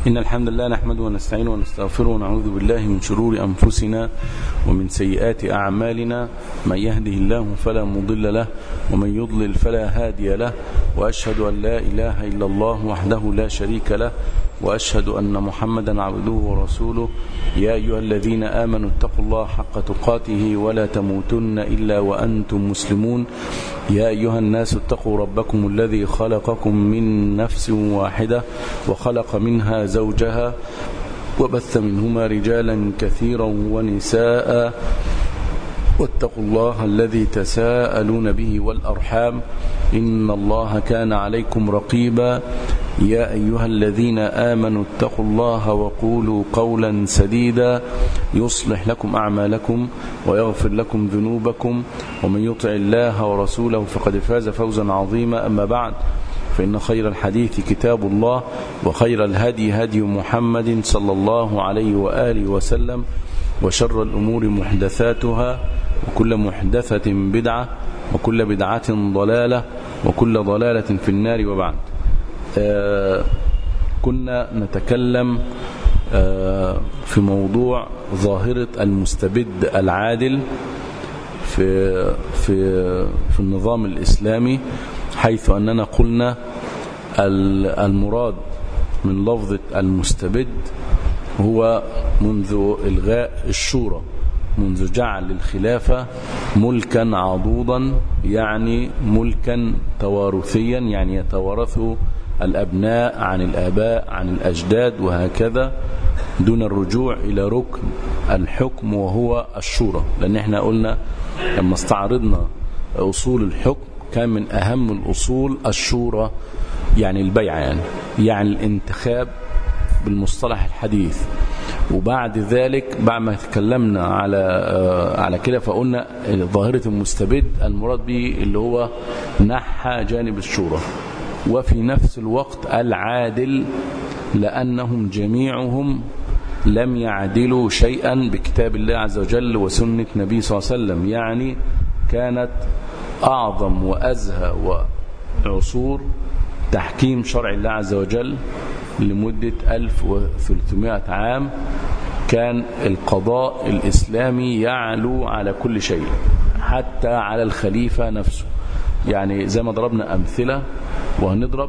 إن الحمد لله نحمده ونستعينه ونستغفره ونعوذ بالله من شرور أنفسنا ومن سيئات أعمالنا من يهده الله فلا مضل له ومن يضلل فلا هادي له وأشهد أن لا إله إلا الله وحده لا شريك له وأشهد أن محمدا عبده ورسوله يا أيها الذين آمنوا اتقوا الله حق تقاته ولا تموتن إلا وأنتم مسلمون يا أيها الناس اتقوا ربكم الذي خلقكم من نفس واحدة وخلق منها زوجها وبث منهما رجالا كثيرا ونساء واتقوا الله الذي تساءلون به والأرحام إن الله كان عليكم رقيبا يا أيها الذين آمنوا اتقوا الله وقولوا قولا سديدا يصلح لكم أعمالكم ويغفر لكم ذنوبكم ومن يطع الله ورسوله فقد فاز فوزا عظيما أما بعد فإن خير الحديث كتاب الله وخير الهدي هدي محمد صلى الله عليه وآله وسلم وشر الأمور محدثاتها وكل محدثة بدعة وكل بدعة ضلالة وكل ضلالة في النار وبعد آه كنا نتكلم آه في موضوع ظاهرة المستبد العادل في, في, في النظام الإسلامي حيث أننا قلنا المراد من لفظة المستبد هو منذ إلغاء الشورى منذ جعل الخلافة ملكا عضوضا يعني ملكا توارثيا يعني يتوارث الأبناء عن الآباء عن الأجداد وهكذا دون الرجوع إلى ركن الحكم وهو الشورى لأن احنا قلنا لما استعرضنا أصول الحكم كان من أهم الأصول الشورى يعني البيعة يعني يعني الانتخاب بالمصطلح الحديث وبعد ذلك بعد ما تكلمنا على على كده فقلنا ظاهرة المستبد المراد به اللي هو نحى جانب الشورى وفي نفس الوقت العادل لأنهم جميعهم لم يعدلوا شيئا بكتاب الله عز وجل وسنة نبي صلى الله عليه وسلم يعني كانت أعظم وأزهى وعصور تحكيم شرع الله عز وجل لمدة 1300 عام كان القضاء الإسلامي يعلو على كل شيء حتى على الخليفة نفسه يعني زي ما ضربنا أمثلة وهنضرب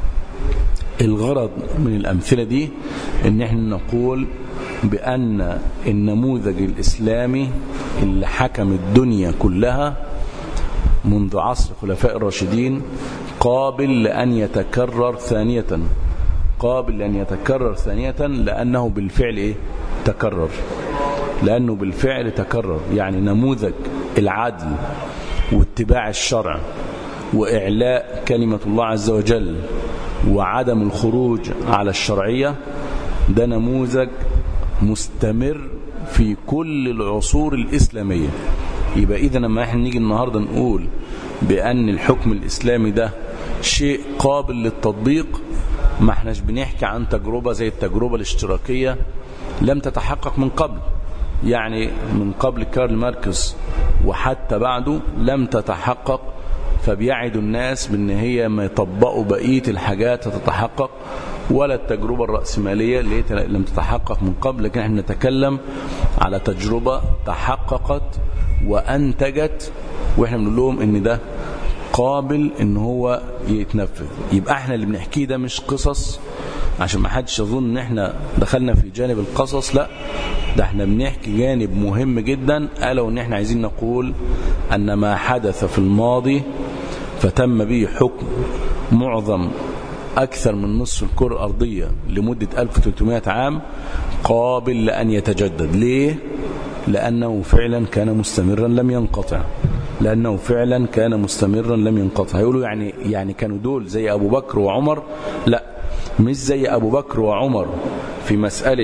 الغرض من الأمثلة دي ان احنا نقول بأن النموذج الإسلامي اللي حكم الدنيا كلها منذ عصر خلفاء الراشدين قابل لأن يتكرر ثانية قابل لأن يتكرر ثانية لأنه بالفعل إيه؟ تكرر لأنه بالفعل تكرر يعني نموذج العدل واتباع الشرع وإعلاء كلمة الله عز وجل وعدم الخروج على الشرعية ده نموذج مستمر في كل العصور الإسلامية يبقى إذا لما احنا نيجي النهاردة نقول بأن الحكم الإسلامي ده شيء قابل للتطبيق ما احناش بنحكي عن تجربة زي التجربة الاشتراكية لم تتحقق من قبل يعني من قبل كارل ماركس وحتى بعده لم تتحقق فبيعدوا الناس بان هي ما يطبقوا بقية الحاجات تتحقق ولا التجربة الرأسمالية اللي لم تتحقق من قبل لكن احنا نتكلم على تجربة تحققت وأنتجت واحنا بنقول لهم ان ده قابل ان هو يتنفذ يبقى احنا اللي بنحكيه ده مش قصص عشان ما حدش يظن ان احنا دخلنا في جانب القصص لا ده احنا بنحكي جانب مهم جدا الا وان احنا عايزين نقول ان ما حدث في الماضي فتم به حكم معظم أكثر من نصف الكرة الأرضية لمدة 1300 عام قابل لأن يتجدد ليه؟ لأنه فعلا كان مستمرا لم ينقطع لأنه فعلا كان مستمرا لم ينقطع هيقولوا يعني يعني كانوا دول زي أبو بكر وعمر لا مش زي أبو بكر وعمر في مسألة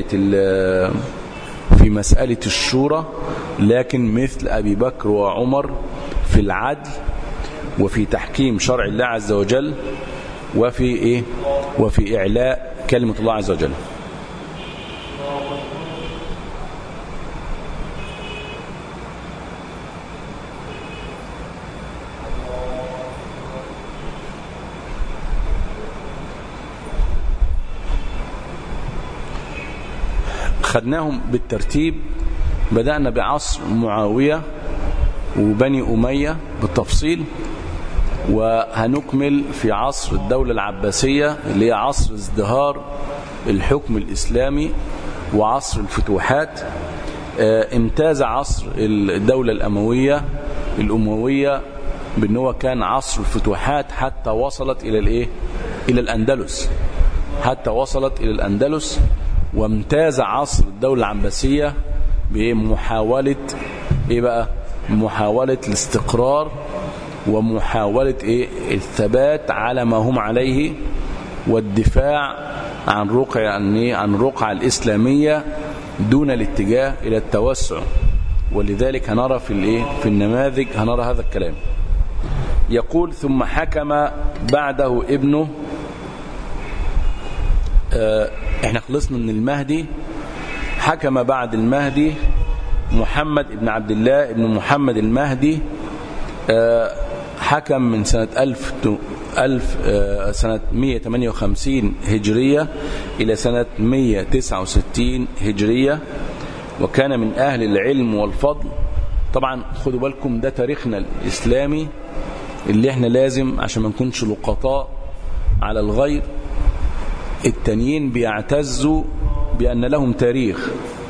في مسألة الشورى لكن مثل أبي بكر وعمر في العدل وفي تحكيم شرع الله عز وجل وفي إيه وفي إعلاء كلمة الله عز وجل خدناهم بالترتيب بدأنا بعصر معاوية وبني أمية بالتفصيل وهنكمل في عصر الدولة العباسية اللي هي عصر ازدهار الحكم الإسلامي وعصر الفتوحات امتاز عصر الدولة الأموية الأموية بأنه هو كان عصر الفتوحات حتى وصلت إلى الإيه؟ إلى الأندلس حتى وصلت إلى الأندلس وامتاز عصر الدولة العباسية بمحاولة إيه بقى محاولة الاستقرار ومحاولة إيه الثبات على ما هم عليه والدفاع عن رقع عن عن الرقعة الإسلامية دون الاتجاه إلى التوسع ولذلك هنرى في الايه في النماذج هنرى هذا الكلام يقول ثم حكم بعده ابنه اه احنا خلصنا من المهدي حكم بعد المهدي محمد ابن عبد الله ابن محمد المهدي اه حكم من سنة ألف ألف اه سنة 158 هجرية إلى سنة 169 هجرية وكان من أهل العلم والفضل طبعا خدوا بالكم ده تاريخنا الإسلامي اللي احنا لازم عشان ما نكونش لقطاء على الغير التانيين بيعتزوا بأن لهم تاريخ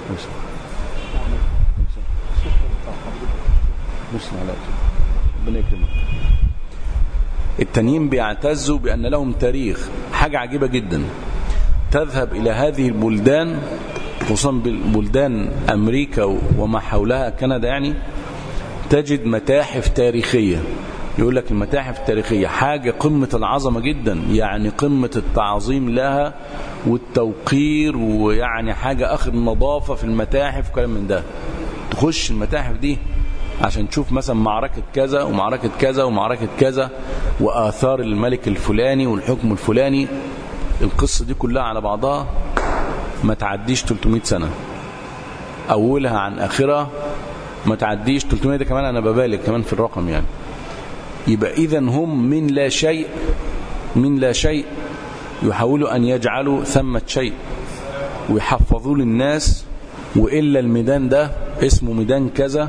التانيين بيعتزوا بأن لهم تاريخ حاجة عجيبة جدا تذهب إلى هذه البلدان خصوصا بلدان أمريكا وما حولها كندا يعني تجد متاحف تاريخية يقول لك المتاحف التاريخية حاجة قمة العظمة جدا يعني قمة التعظيم لها والتوقير ويعني حاجة آخر نظافة في المتاحف وكلام من ده تخش المتاحف دي عشان تشوف مثلا معركة كذا ومعركة كذا ومعركة كذا وآثار الملك الفلاني والحكم الفلاني القصة دي كلها على بعضها ما تعديش 300 سنة أولها عن آخرها ما تعديش 300 ده كمان أنا ببالغ كمان في الرقم يعني يبقى إذا هم من لا شيء من لا شيء يحاولوا أن يجعلوا ثمة شيء ويحفظوا للناس وإلا الميدان ده اسمه ميدان كذا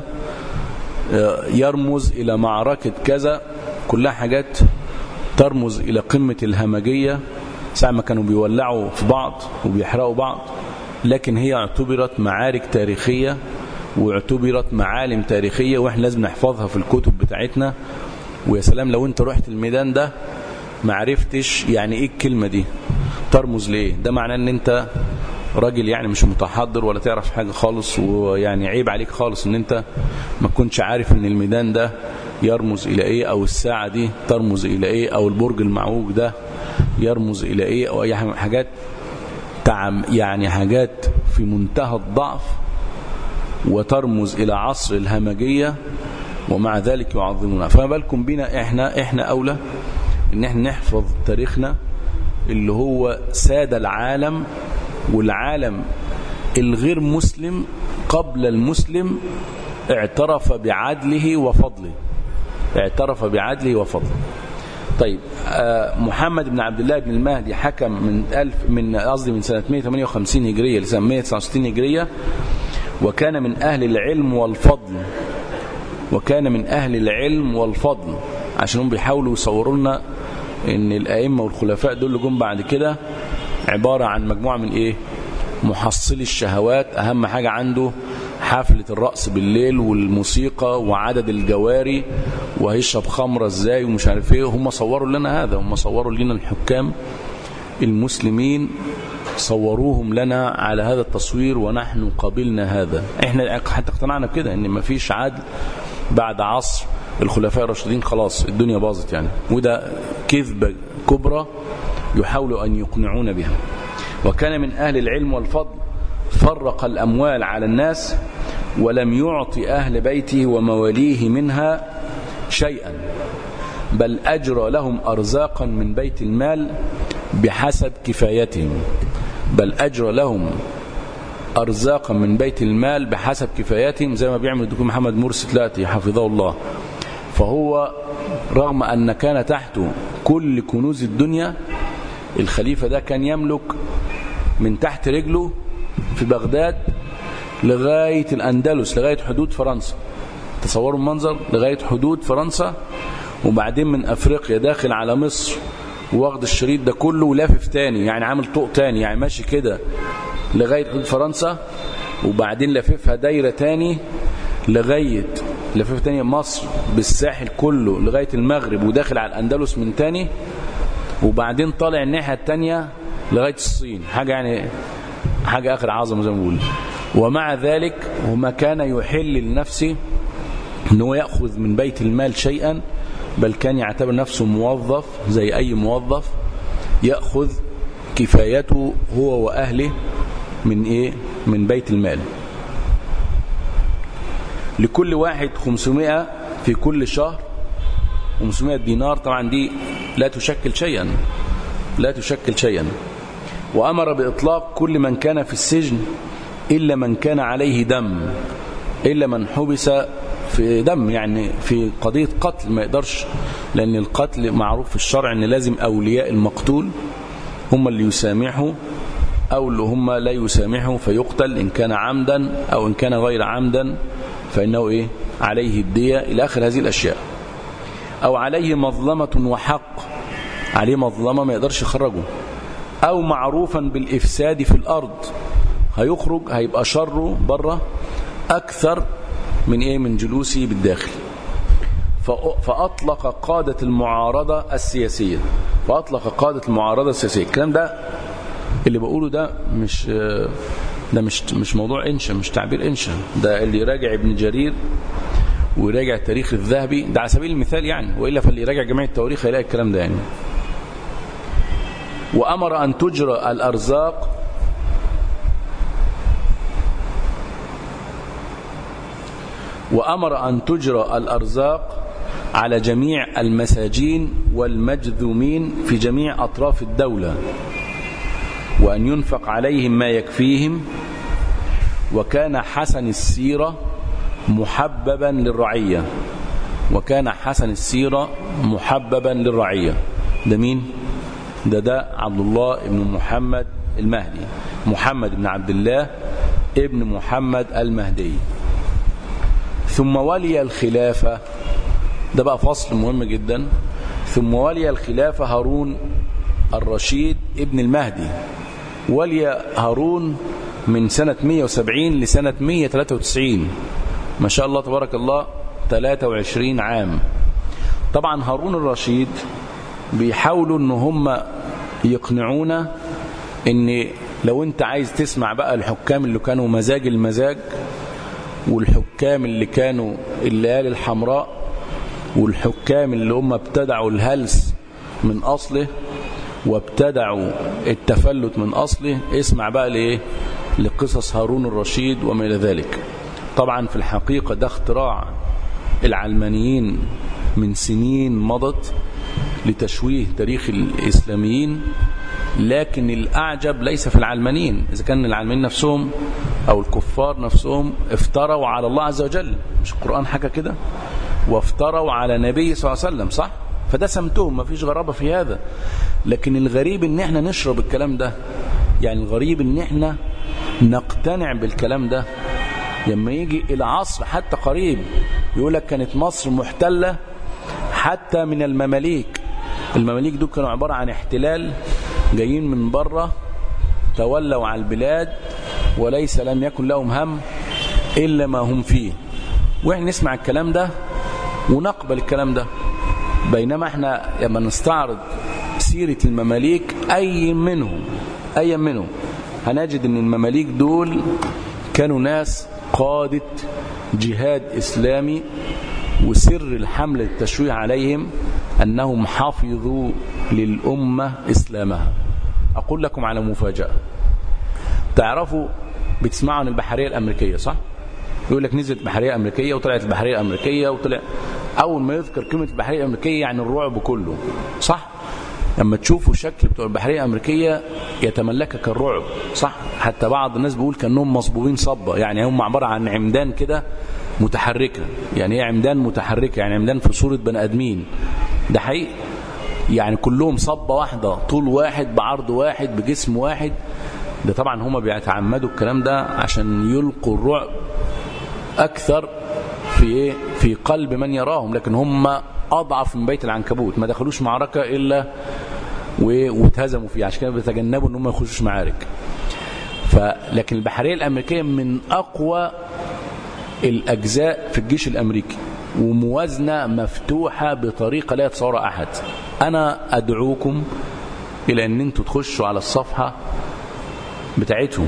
يرمز إلى معركة كذا كلها حاجات ترمز إلى قمة الهمجية ساعة ما كانوا بيولعوا في بعض وبيحرقوا بعض لكن هي اعتبرت معارك تاريخية واعتبرت معالم تاريخية واحنا لازم نحفظها في الكتب بتاعتنا ويا سلام لو انت رحت الميدان ده ما عرفتش يعني ايه الكلمة دي ترمز ليه ده معناه ان انت راجل يعني مش متحضر ولا تعرف حاجة خالص ويعني عيب عليك خالص ان انت ما كنتش عارف ان الميدان ده يرمز الى ايه او الساعة دي ترمز الى ايه او البرج المعوج ده يرمز الى ايه او اي حاجات تعم يعني حاجات في منتهى الضعف وترمز الى عصر الهمجية ومع ذلك يعظمونها فما بالكم بنا احنا احنا اولى ان احنا نحفظ تاريخنا اللي هو ساد العالم والعالم الغير مسلم قبل المسلم اعترف بعدله وفضله اعترف بعدله وفضله طيب محمد بن عبد الله بن المهدي حكم من ألف من قصدي من سنة 158 هجرية لسنة 169 هجرية وكان من أهل العلم والفضل وكان من أهل العلم والفضل عشان هم بيحاولوا يصوروا لنا ان الائمه والخلفاء دول اللي جم بعد كده عباره عن مجموعه من ايه محصلي الشهوات اهم حاجه عنده حفله الرقص بالليل والموسيقى وعدد الجواري وهيشرب خمره ازاي ومش عارف ايه هم صوروا لنا هذا هم صوروا لنا الحكام المسلمين صوروهم لنا على هذا التصوير ونحن قبلنا هذا احنا حتى اقتنعنا بكده ان مفيش عدل بعد عصر الخلفاء الراشدين خلاص الدنيا باظت يعني وده كذبة كبرى يحاولوا أن يقنعون بها وكان من أهل العلم والفضل فرق الأموال على الناس ولم يعطي أهل بيته ومواليه منها شيئا بل أجرى لهم أرزاقا من بيت المال بحسب كفايتهم بل أجرى لهم أرزاقا من بيت المال بحسب كفايتهم زي ما بيعمل الدكتور محمد مرسي دلوقتي حفظه الله فهو رغم أن كان تحته كل كنوز الدنيا الخليفة ده كان يملك من تحت رجله في بغداد لغاية الأندلس لغاية حدود فرنسا تصوروا المنظر لغاية حدود فرنسا وبعدين من أفريقيا داخل على مصر واخد الشريط ده كله ولافف تاني يعني عامل طوق تاني يعني ماشي كده لغاية حدود فرنسا وبعدين لاففها دايرة تاني لغاية لفيفة تانية مصر بالساحل كله لغاية المغرب وداخل على الأندلس من تاني وبعدين طالع الناحية التانية لغاية الصين حاجة يعني حاجة آخر عظمة زي ما بقول ومع ذلك وما كان يحل لنفسه أنه يأخذ من بيت المال شيئا بل كان يعتبر نفسه موظف زي أي موظف يأخذ كفايته هو وأهله من إيه من بيت المال لكل واحد 500 في كل شهر 500 دينار طبعا دي لا تشكل شيئا لا تشكل شيئا وأمر بإطلاق كل من كان في السجن إلا من كان عليه دم إلا من حبس في دم يعني في قضية قتل ما يقدرش لأن القتل معروف في الشرع أن لازم أولياء المقتول هم اللي يسامحوا أو اللي هم لا يسامحوا فيقتل إن كان عمدا أو إن كان غير عمدا فإنه إيه عليه الدية إلى آخر هذه الأشياء أو عليه مظلمة وحق عليه مظلمة ما يقدرش يخرجه أو معروفا بالإفساد في الأرض هيخرج هيبقى شره بره أكثر من إيه من جلوسه بالداخل فأطلق قادة المعارضة السياسية فأطلق قادة المعارضة السياسية الكلام ده اللي بقوله ده مش ده مش مش موضوع انشا مش تعبير انشا ده اللي يراجع ابن جرير ويراجع التاريخ الذهبي ده على سبيل المثال يعني والا فاللي يراجع جميع التواريخ هيلاقي الكلام ده يعني وامر ان تجرى الارزاق وامر ان تجرى الارزاق على جميع المساجين والمجذومين في جميع اطراف الدوله وأن ينفق عليهم ما يكفيهم وكان حسن السيرة محببا للرعية وكان حسن السيرة محببا للرعية ده مين؟ ده ده عبد الله بن محمد المهدي محمد بن عبد الله ابن محمد المهدي ثم ولي الخلافة ده بقى فصل مهم جدا ثم ولي الخلافة هارون الرشيد ابن المهدي ولي هارون من سنة 170 لسنة 193 ما شاء الله تبارك الله 23 عام طبعا هارون الرشيد بيحاولوا ان هم يقنعونا ان لو انت عايز تسمع بقى الحكام اللي كانوا مزاج المزاج والحكام اللي كانوا الليالي الحمراء والحكام اللي هم ابتدعوا الهلس من اصله وابتدعوا التفلت من أصله اسمع بقى لإيه لقصص هارون الرشيد وما إلى ذلك طبعا في الحقيقة ده اختراع العلمانيين من سنين مضت لتشويه تاريخ الإسلاميين لكن الأعجب ليس في العلمانيين إذا كان العلمانيين نفسهم أو الكفار نفسهم افتروا على الله عز وجل مش القرآن حكى كده وافتروا على نبي صلى الله عليه وسلم صح فده سمتهم ما فيش غرابة في هذا لكن الغريب ان احنا نشرب الكلام ده يعني الغريب ان احنا نقتنع بالكلام ده لما يجي العصر حتى قريب يقول لك كانت مصر محتلة حتى من المماليك المماليك دول كانوا عبارة عن احتلال جايين من بره تولوا على البلاد وليس لم يكن لهم هم إلا ما هم فيه واحنا نسمع الكلام ده ونقبل الكلام ده بينما احنا لما نستعرض سيرة المماليك أي منهم أي منهم هنجد ان المماليك دول كانوا ناس قادة جهاد إسلامي وسر الحملة التشويه عليهم أنهم حفظوا للأمة إسلامها أقول لكم على مفاجأة تعرفوا بتسمعوا عن البحرية الأمريكية صح؟ يقول لك نزلت بحرية أمريكية وطلعت البحرية الأمريكية وطلع أول ما يذكر كلمة البحرية الأمريكية يعني الرعب كله صح؟ لما تشوفوا شكل بتوع البحرية الأمريكية يتملكك الرعب صح؟ حتى بعض الناس بيقول كأنهم مصبوبين صبة يعني هم عبارة عن عمدان كده متحركة يعني ايه عمدان متحركة يعني عمدان في صورة بني آدمين ده حقيقي يعني كلهم صبة واحدة طول واحد بعرض واحد بجسم واحد ده طبعا هما بيتعمدوا الكلام ده عشان يلقوا الرعب اكثر في ايه في قلب من يراهم لكن هم اضعف من بيت العنكبوت ما دخلوش معركه الا واتهزموا فيها عشان كده بيتجنبوا ان هم ما يخشوش معارك فلكن البحريه الامريكيه من اقوى الاجزاء في الجيش الامريكي وموازنه مفتوحه بطريقه لا يتصورها احد انا ادعوكم الى ان انتوا تخشوا على الصفحه بتاعتهم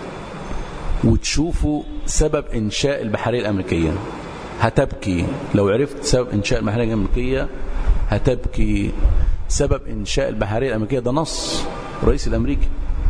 وتشوفوا سبب انشاء البحريه الامريكيه هتبكي لو عرفت سبب انشاء البحريه الامريكيه هتبكي سبب انشاء البحريه الامريكيه ده نص الرئيس الامريكي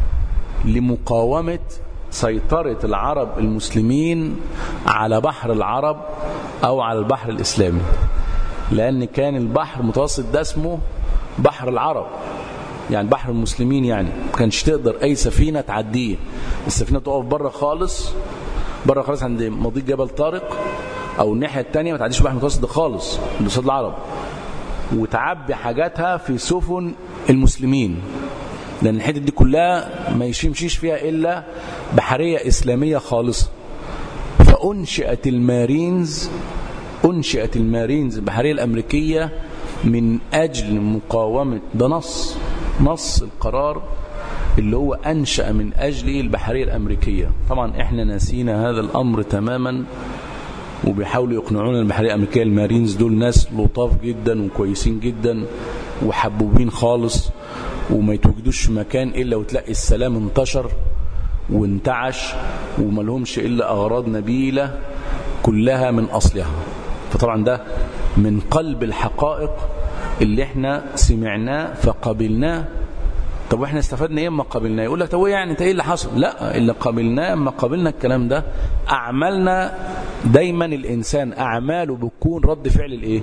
لمقاومه سيطره العرب المسلمين على بحر العرب او على البحر الاسلامي لان كان البحر المتوسط ده اسمه بحر العرب يعني بحر المسلمين يعني ما كانش تقدر اي سفينه تعديه السفينه تقف بره خالص بره خالص عند مضيق جبل طارق او الناحيه الثانيه ما تعديش البحر المتوسط ده خالص لصاد العرب وتعبي حاجاتها في سفن المسلمين لان الحته دي كلها ما يمشيش فيها الا بحريه اسلاميه خالصه فانشئت المارينز انشئت المارينز البحريه الامريكيه من اجل مقاومه ده نص نص القرار اللي هو أنشأ من أجله البحرية الأمريكية طبعا إحنا نسينا هذا الأمر تماما وبيحاولوا يقنعونا البحرية الأمريكية المارينز دول ناس لطاف جدا وكويسين جدا وحبوبين خالص وما يتوجدوش في مكان إلا وتلاقي السلام انتشر وانتعش وما لهمش إلا أغراض نبيلة كلها من أصلها فطبعا ده من قلب الحقائق اللي احنا سمعناه فقبلناه طب واحنا استفدنا ايه اما قبلناه يقول لك طب يعني انت ايه اللي حصل لا اللي قبلناه اما قبلنا الكلام ده اعمالنا دايما الانسان اعماله بتكون رد فعل الايه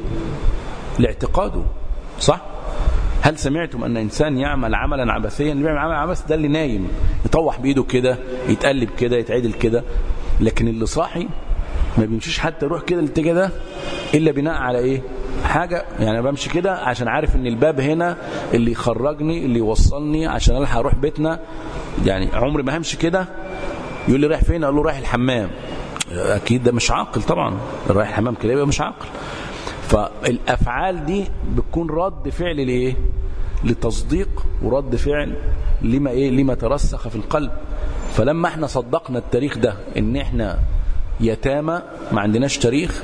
لاعتقاده صح هل سمعتم ان انسان يعمل عملا عبثيا اللي بيعمل عمل عبث ده اللي نايم يطوح بايده كده يتقلب كده يتعدل كده لكن اللي صاحي ما بيمشيش حتى يروح كده الاتجاه ده الا بناء على ايه حاجة يعني أنا بمشي كده عشان عارف ان الباب هنا اللي يخرجني اللي يوصلني عشان الحق اروح بيتنا يعني عمري ما همشي كده يقول لي رايح فين اقول له رايح الحمام اكيد ده مش عاقل طبعا رايح الحمام كده يبقى مش عاقل فالافعال دي بتكون رد فعل لايه لتصديق ورد فعل لما ايه لما ترسخ في القلب فلما احنا صدقنا التاريخ ده ان احنا يتامى ما عندناش تاريخ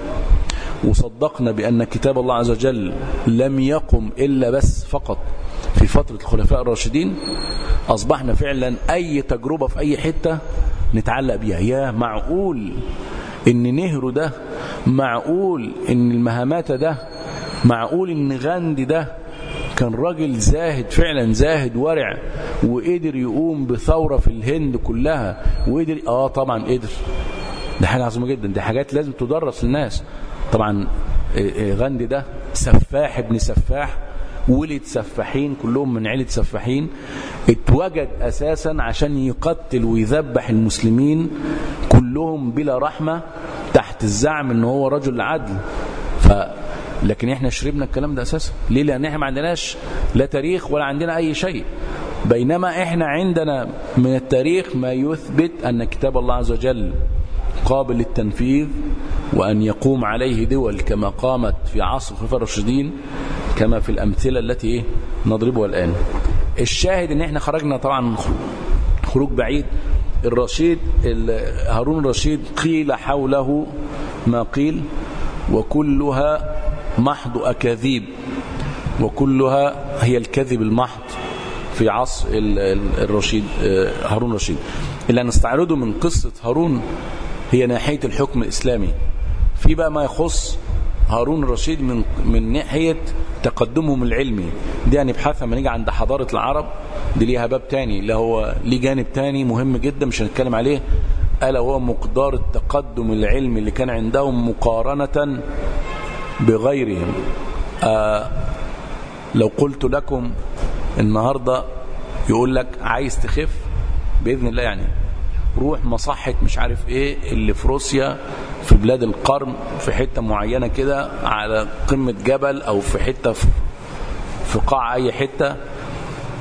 وصدقنا بأن كتاب الله عز وجل لم يقم إلا بس فقط في فترة الخلفاء الراشدين أصبحنا فعلا أي تجربة في أي حتة نتعلق بيها يا معقول إن نهر ده معقول إن المهامات ده معقول إن غاندي ده كان راجل زاهد فعلا زاهد ورع وقدر يقوم بثورة في الهند كلها وقدر اه طبعا قدر ده حاجة عظيمة جدا دي حاجات لازم تدرس للناس طبعا غاندي ده سفاح ابن سفاح ولد سفاحين كلهم من عيلة سفاحين اتوجد أساسا عشان يقتل ويذبح المسلمين كلهم بلا رحمة تحت الزعم ان هو رجل عدل ف لكن احنا شربنا الكلام ده اساسا ليه لان احنا ما عندناش لا تاريخ ولا عندنا اي شيء بينما احنا عندنا من التاريخ ما يثبت ان كتاب الله عز وجل قابل للتنفيذ وأن يقوم عليه دول كما قامت في عصر الخلفاء الراشدين كما في الأمثلة التي نضربها الآن الشاهد ان احنا خرجنا طبعا خروج بعيد الرشيد هارون الرشيد قيل حوله ما قيل وكلها محض أكاذيب وكلها هي الكذب المحض في عصر الرشيد هارون الرشيد اللي نستعرضه من قصة هارون هي ناحية الحكم الإسلامي في بقى ما يخص هارون الرشيد من من ناحية تقدمهم العلمي دي هنبحثها لما نيجي عند حضارة العرب دي ليها باب تاني اللي هو ليه جانب تاني مهم جدا مش هنتكلم عليه ألا هو مقدار التقدم العلمي اللي كان عندهم مقارنة بغيرهم آه لو قلت لكم النهاردة يقول لك عايز تخف بإذن الله يعني روح مصحة مش عارف ايه اللي في روسيا في بلاد القرن في حتة معينة كده على قمة جبل او في حتة في, في قاع اي حتة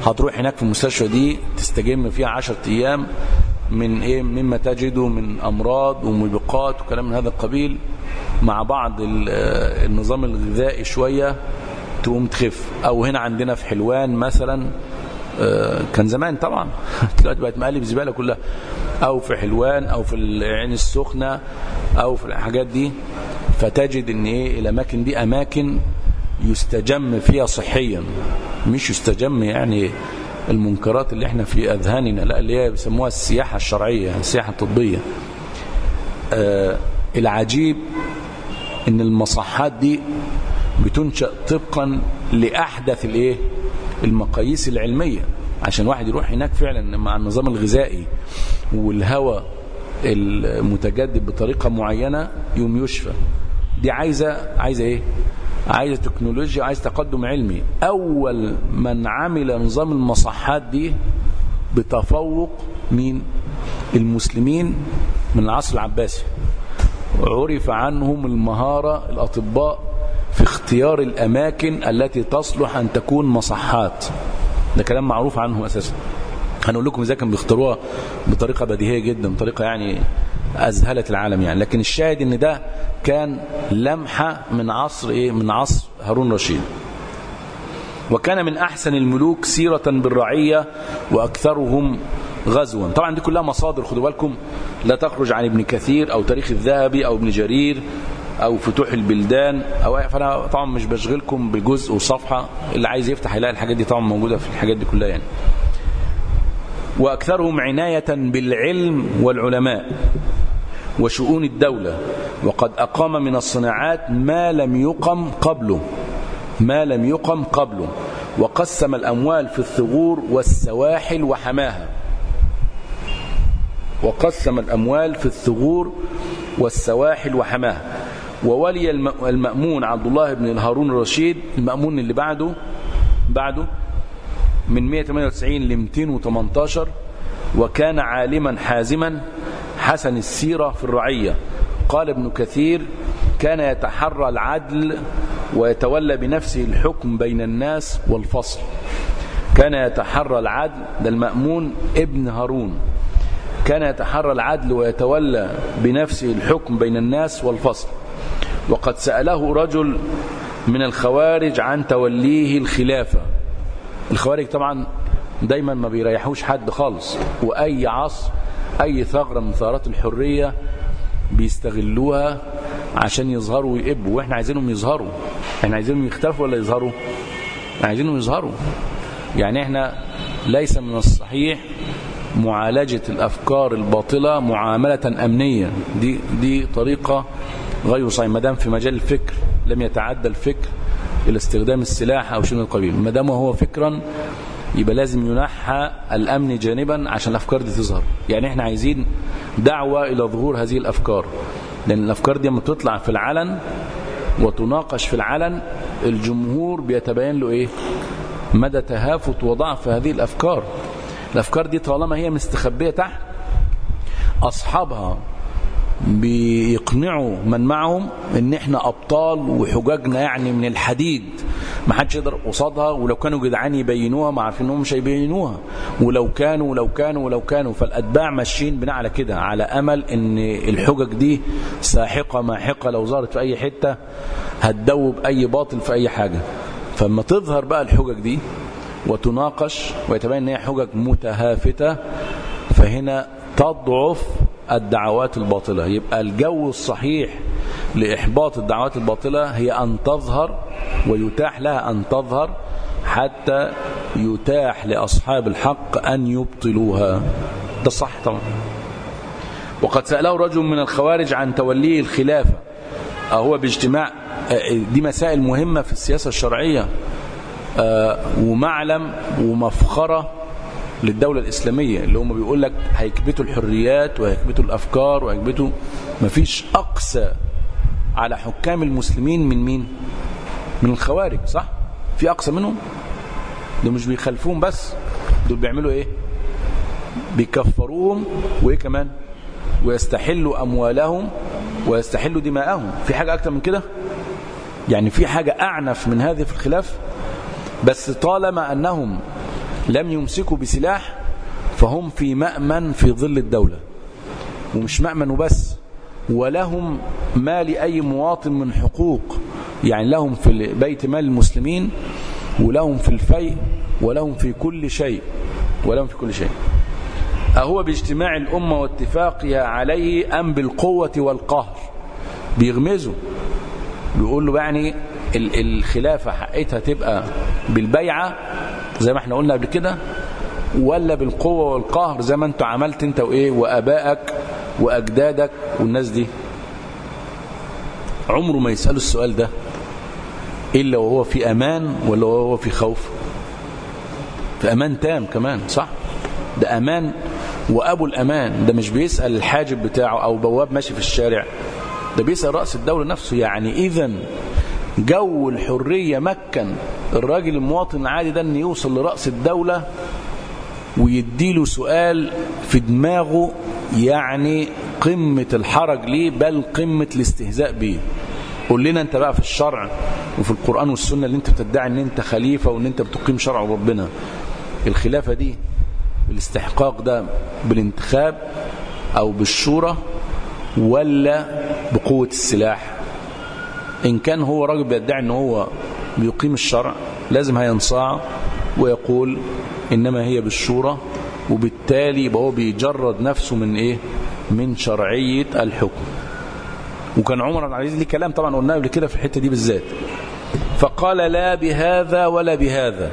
هتروح هناك في المستشفى دي تستجم فيها 10 ايام من ايه مما تجده من امراض وموبقات وكلام من هذا القبيل مع بعض النظام الغذائي شويه تقوم تخف او هنا عندنا في حلوان مثلا كان زمان طبعا دلوقتي بقت مقالب زباله كلها او في حلوان او في العين السخنه او في الحاجات دي فتجد ان ايه الاماكن دي اماكن يستجم فيها صحيا مش يستجم يعني المنكرات اللي احنا في اذهاننا لا اللي هي بيسموها السياحه الشرعيه السياحه الطبيه آه العجيب ان المصحات دي بتنشا طبقا لاحدث الايه المقاييس العلميه عشان واحد يروح هناك فعلا مع النظام الغذائي والهواء المتجدد بطريقه معينه يوم يشفى دي عايزه عايزه ايه عايزه تكنولوجيا عايز تقدم علمي اول من عمل نظام المصحات دي بتفوق مين المسلمين من العصر العباسي عرف عنهم المهاره الاطباء في اختيار الاماكن التي تصلح ان تكون مصحات ده كلام معروف عنهم اساسا هنقول لكم ازاي كانوا بيختاروها بطريقه بديهيه جدا بطريقه يعني اذهلت العالم يعني لكن الشاهد ان ده كان لمحه من عصر ايه من عصر هارون رشيد وكان من احسن الملوك سيره بالرعيه واكثرهم غزوا طبعا دي كلها مصادر خدوا بالكم لا تخرج عن ابن كثير او تاريخ الذهبي او ابن جرير او فتوح البلدان او فانا طبعا مش بشغلكم بجزء وصفحه اللي عايز يفتح يلاقي الحاجات دي طبعا موجوده في الحاجات دي كلها يعني واكثرهم عنايه بالعلم والعلماء وشؤون الدوله وقد اقام من الصناعات ما لم يقم قبله ما لم يقم قبله وقسم الاموال في الثغور والسواحل وحماها وقسم الاموال في الثغور والسواحل وحماها وولي المأمون عبد الله بن هارون الرشيد المأمون اللي بعده بعده من 198 ل 218 وكان عالما حازما حسن السيرة في الرعية قال ابن كثير كان يتحرى العدل ويتولى بنفسه الحكم بين الناس والفصل كان يتحرى العدل ده المأمون ابن هارون كان يتحرى العدل ويتولى بنفسه الحكم بين الناس والفصل وقد سأله رجل من الخوارج عن توليه الخلافة الخوارج طبعا دايما ما بيريحوش حد خالص وأي عصر أي ثغرة من ثغرات الحرية بيستغلوها عشان يظهروا ويقبوا واحنا عايزينهم يظهروا احنا عايزينهم يختلفوا ولا يظهروا احنا عايزينهم يظهروا يعني احنا ليس من الصحيح معالجة الأفكار الباطلة معاملة أمنية دي, دي طريقة غير صحيحة ما دام في مجال الفكر لم يتعدى الفكر إلى استخدام السلاح أو شيء من القبيل ما دام هو فكرا يبقى لازم ينحى الأمن جانبا عشان الأفكار دي تظهر يعني احنا عايزين دعوة إلى ظهور هذه الأفكار لأن الأفكار دي لما تطلع في العلن وتناقش في العلن الجمهور بيتبين له إيه مدى تهافت وضعف هذه الأفكار الأفكار دي طالما هي مستخبية تحت أصحابها بيقنعوا من معهم ان احنا ابطال وحجاجنا يعني من الحديد ما حدش يقدر قصادها ولو كانوا جدعان يبينوها ما عارفين انهم مش هيبينوها ولو كانوا ولو كانوا ولو كانوا فالاتباع ماشيين بناء على كده على امل ان الحجج دي ساحقه ماحقه لو ظهرت في اي حته هتدوب اي باطل في اي حاجه فلما تظهر بقى الحجج دي وتناقش ويتبين ان هي حجج متهافته فهنا تضعف الدعوات الباطلة يبقى الجو الصحيح لإحباط الدعوات الباطلة هي أن تظهر ويتاح لها أن تظهر حتى يتاح لأصحاب الحق أن يبطلوها ده صح طبعا وقد سأله رجل من الخوارج عن توليه الخلافة هو باجتماع دي مسائل مهمة في السياسة الشرعية ومعلم ومفخرة للدولة الإسلامية اللي هم بيقول لك هيكبتوا الحريات وهيكبتوا الأفكار وهيكبتوا مفيش أقسى على حكام المسلمين من مين من الخوارج صح في أقسى منهم دول مش بيخالفوهم بس دول بيعملوا إيه بيكفروهم وإيه كمان ويستحلوا أموالهم ويستحلوا دماءهم في حاجة أكتر من كده يعني في حاجة أعنف من هذه في الخلاف بس طالما أنهم لم يمسكوا بسلاح فهم في مأمن في ظل الدولة ومش مأمن وبس ولهم ما لأي مواطن من حقوق يعني لهم في بيت مال المسلمين ولهم في الفيء ولهم في كل شيء ولهم في كل شيء أهو باجتماع الأمة واتفاقها عليه أم بالقوة والقهر بيغمزوا بيقول له يعني الخلافة حقتها تبقى بالبيعة زي ما احنا قلنا قبل كده ولا بالقوة والقهر زي ما انت عملت انت وايه وابائك واجدادك والناس دي عمره ما يسألوا السؤال ده إلا وهو في أمان ولا وهو في خوف في أمان تام كمان صح ده أمان وأبو الأمان ده مش بيسأل الحاجب بتاعه أو بواب ماشي في الشارع ده بيسأل رأس الدولة نفسه يعني إذا جو الحرية مكن الراجل المواطن العادي ده أن يوصل لرأس الدولة ويديله سؤال في دماغه يعني قمة الحرج ليه بل قمة الاستهزاء بيه قول لنا انت بقى في الشرع وفي القرآن والسنة اللي انت بتدعي ان انت خليفة وان انت بتقيم شرع ربنا الخلافة دي الاستحقاق ده بالانتخاب او بالشورى ولا بقوة السلاح ان كان هو راجل بيدعي ان هو بيقيم الشرع لازم هينصاع ويقول انما هي بالشورى وبالتالي يبقى هو بيجرد نفسه من ايه من شرعية الحكم وكان عمر بن عبد العزيز ليه كلام طبعا قلناه قبل كده في الحته دي بالذات فقال لا بهذا ولا بهذا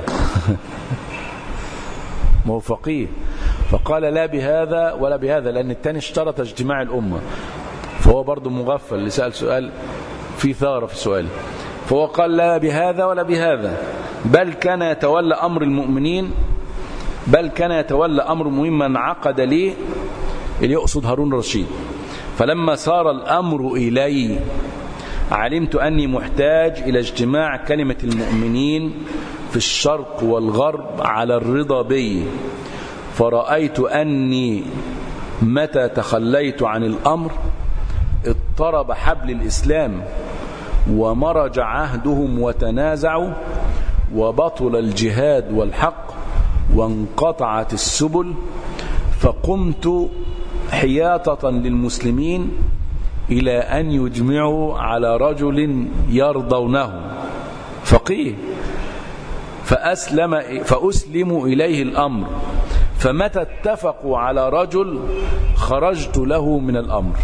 ما هو فقيه فقال لا بهذا ولا بهذا لأن الثاني اشترط اجتماع الأمة فهو برضه مغفل اللي سأل سؤال في ثارة في سؤاله فهو قال لا بهذا ولا بهذا بل كان يتولى أمر المؤمنين بل كان يتولى أمر مهم من عقد ليه اللي يقصد هارون الرشيد فلما صار الأمر إلي علمت أني محتاج إلى اجتماع كلمة المؤمنين في الشرق والغرب على الرضا بي فرأيت أني متى تخليت عن الأمر اضطرب حبل الإسلام ومرج عهدهم وتنازعوا وبطل الجهاد والحق وانقطعت السبل فقمت حياطة للمسلمين إلى أن يجمعوا على رجل يرضونه فقيه فأسلم فأسلم إليه الأمر فمتى اتفقوا على رجل خرجت له من الأمر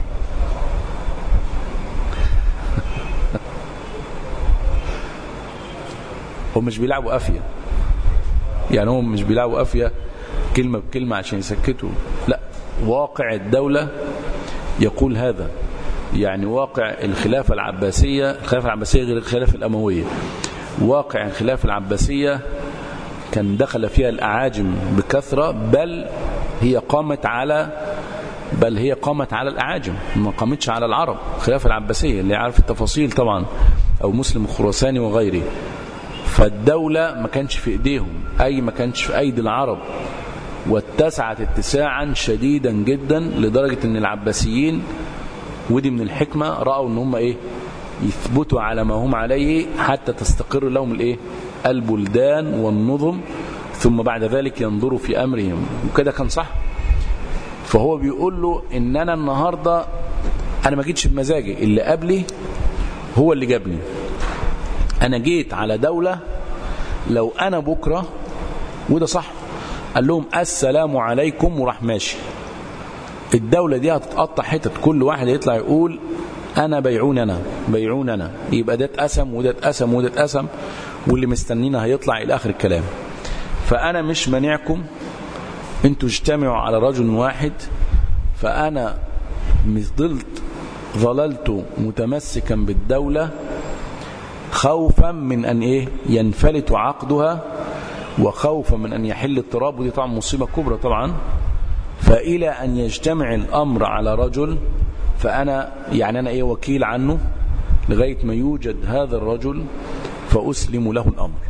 هم مش بيلعبوا أفيا يعني هم مش بيلعبوا أفيا كلمة بكلمة عشان يسكتوا لا واقع الدولة يقول هذا يعني واقع الخلافة العباسية الخلافة العباسية غير الخلافة الأموية واقع الخلافة العباسية كان دخل فيها الأعاجم بكثرة بل هي قامت على بل هي قامت على الأعاجم ما قامتش على العرب الخلافة العباسية اللي عارف التفاصيل طبعا أو مسلم الخراساني وغيره فالدولة ما كانش في ايديهم اي ما كانش في ايدي العرب واتسعت اتساعا شديدا جدا لدرجة ان العباسيين ودي من الحكمة رأوا ان هم ايه يثبتوا على ما هم عليه حتى تستقر لهم الايه البلدان والنظم ثم بعد ذلك ينظروا في امرهم وكده كان صح فهو بيقول له ان انا النهاردة انا ما جيتش بمزاجي اللي قبلي هو اللي جابني انا جيت على دولة لو انا بكرة وده صح قال لهم السلام عليكم وراح ماشي الدولة دي هتتقطع حتت كل واحد يطلع يقول انا بيعون انا بيعون انا يبقى ده اتقسم وده اتقسم وده اتقسم واللي مستنينا هيطلع الى اخر الكلام فانا مش مانعكم انتوا اجتمعوا على رجل واحد فانا ظلت ظللت متمسكا بالدولة خوفا من أن إيه ينفلت عقدها وخوفا من أن يحل اضطراب ودي طبعا مصيبة كبرى طبعا فإلى أن يجتمع الأمر على رجل فأنا يعني أنا إيه وكيل عنه لغاية ما يوجد هذا الرجل فأسلم له الأمر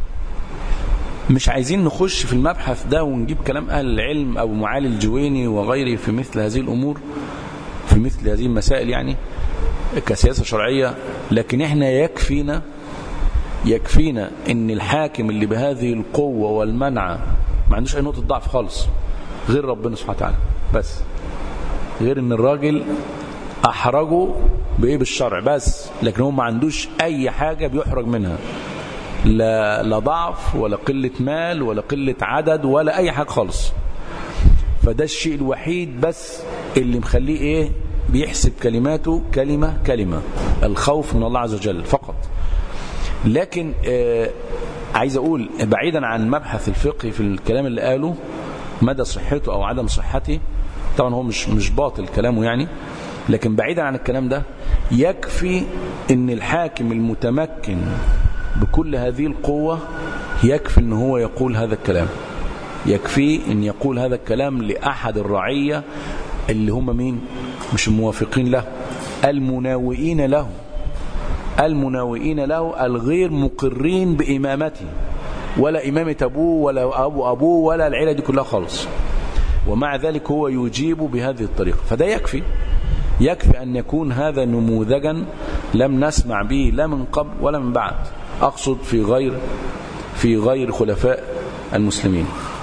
مش عايزين نخش في المبحث ده ونجيب كلام أهل العلم أو معالي الجويني وغيره في مثل هذه الأمور في مثل هذه المسائل يعني كسياسة شرعية لكن احنا يكفينا يكفينا ان الحاكم اللي بهذه القوة والمنع ما عندوش اي نقطه ضعف خالص غير ربنا سبحانه وتعالى بس غير ان الراجل احرجه بايه بالشرع بس لكن هو ما عندوش اي حاجه بيحرج منها لا, لا ضعف ولا قله مال ولا قله عدد ولا اي حاجه خالص فده الشيء الوحيد بس اللي مخليه ايه بيحسب كلماته كلمه كلمه الخوف من الله عز وجل فقط لكن آه عايز اقول بعيدا عن مبحث الفقه في الكلام اللي قاله مدى صحته او عدم صحته طبعا هو مش مش باطل كلامه يعني لكن بعيدا عن الكلام ده يكفي ان الحاكم المتمكن بكل هذه القوة يكفي ان هو يقول هذا الكلام يكفي ان يقول هذا الكلام لأحد الرعية اللي هم مين مش الموافقين له المناوئين له المناوئين له الغير مقرين بإمامته ولا إمامة أبوه ولا أبو أبوه ولا العيلة دي كلها خالص ومع ذلك هو يجيب بهذه الطريقة فده يكفي يكفي أن يكون هذا نموذجا لم نسمع به لا من قبل ولا من بعد أقصد في غير في غير خلفاء المسلمين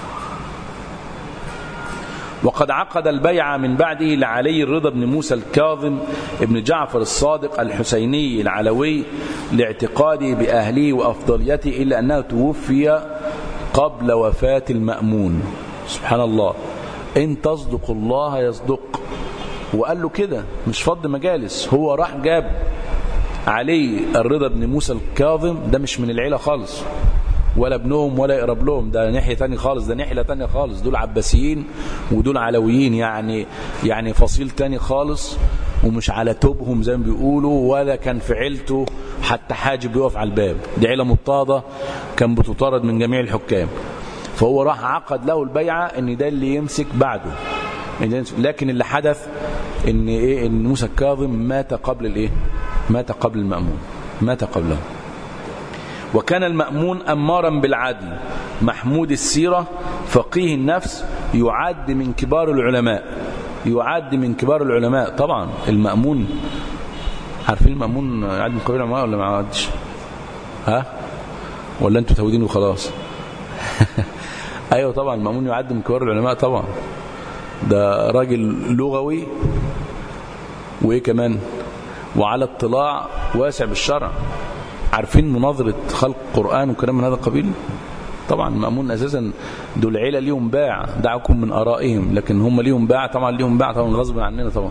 وقد عقد البيعة من بعده لعلي الرضا بن موسى الكاظم ابن جعفر الصادق الحسيني العلوي لاعتقاده بأهله وأفضليته إلا أنه توفي قبل وفاة المأمون سبحان الله إن تصدق الله يصدق وقال له كده مش فض مجالس هو راح جاب علي الرضا بن موسى الكاظم ده مش من العيلة خالص ولا ابنهم ولا يقرب لهم ده ناحية تانية خالص ده ناحية تانية خالص دول عباسيين ودول علويين يعني يعني فصيل تاني خالص ومش على توبهم زي ما بيقولوا ولا كان في عيلته حتى حاجب بيقف على الباب دي عيلة مضطهدة كان بتطارد من جميع الحكام فهو راح عقد له البيعة ان ده اللي يمسك بعده لكن اللي حدث ان ايه ان موسى الكاظم مات قبل الايه مات قبل المأمون مات قبله وكان المأمون أمارا بالعدل محمود السيرة فقيه النفس يعد من كبار العلماء يعد من كبار العلماء طبعا المأمون عارفين المأمون يعد من كبار العلماء ولا ما يعدش ها ولا انتوا تهودين وخلاص ايوه طبعا المأمون يعد من كبار العلماء طبعا ده راجل لغوي وايه كمان وعلى اطلاع واسع بالشرع عارفين مناظرة خلق القرآن وكلام من هذا القبيل طبعا المأمون أساسا دول عيلة ليهم باع دعكم من آرائهم لكن هم ليهم باع طبعا ليهم باع طبعا غصب عننا طبعا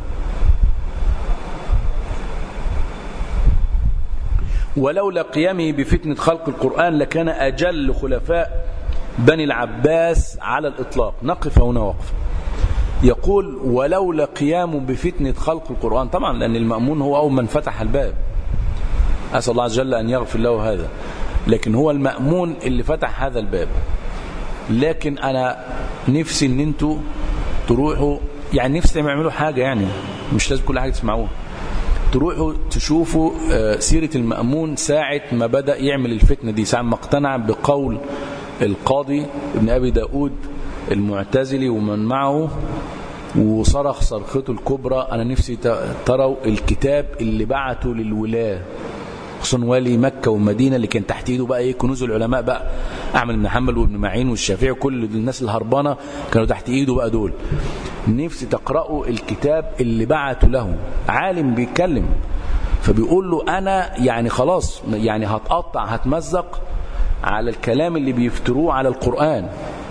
ولولا قيامه بفتنة خلق القرآن لكان أجل خلفاء بني العباس على الإطلاق نقف هنا وقفه يقول ولولا قيامه بفتنة خلق القرآن طبعا لأن المأمون هو أول من فتح الباب أسأل الله عز وجل أن يغفر له هذا لكن هو المأمون اللي فتح هذا الباب لكن أنا نفسي أن انتوا تروحوا يعني نفسي يعملوا حاجة يعني مش لازم كل حاجة تسمعوها تروحوا تشوفوا سيرة المأمون ساعة ما بدأ يعمل الفتنة دي ساعة ما اقتنع بقول القاضي ابن أبي داود المعتزلي ومن معه وصرخ صرخته الكبرى أنا نفسي تروا الكتاب اللي بعته للولاة خصوصا والي مكة والمدينة اللي كان تحت ايده بقى ايه كنوز العلماء بقى أعمل بن حنبل وابن معين والشافعي وكل الناس الهربانة كانوا تحت ايده بقى دول نفسي تقرأوا الكتاب اللي بعته له عالم بيتكلم فبيقول له أنا يعني خلاص يعني هتقطع هتمزق على الكلام اللي بيفتروه على القرآن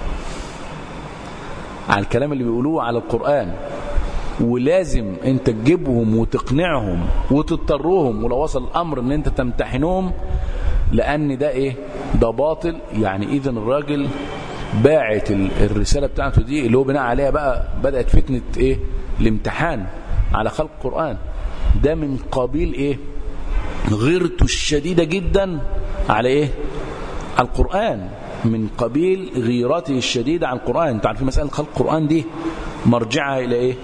على الكلام اللي بيقولوه على القرآن ولازم انت تجيبهم وتقنعهم وتضطرهم ولو وصل الامر ان انت تمتحنهم لان ده ايه ده باطل يعني اذا الراجل باعت الرسالة بتاعته دي اللي هو بناء عليها بقى بدأت فتنة ايه الامتحان على خلق القرآن ده من قبيل ايه غيرته الشديدة جدا على ايه على القرآن من قبيل غيرته الشديدة على القرآن انتوا عارفين مسألة خلق القرآن دي مرجعها إلى إيه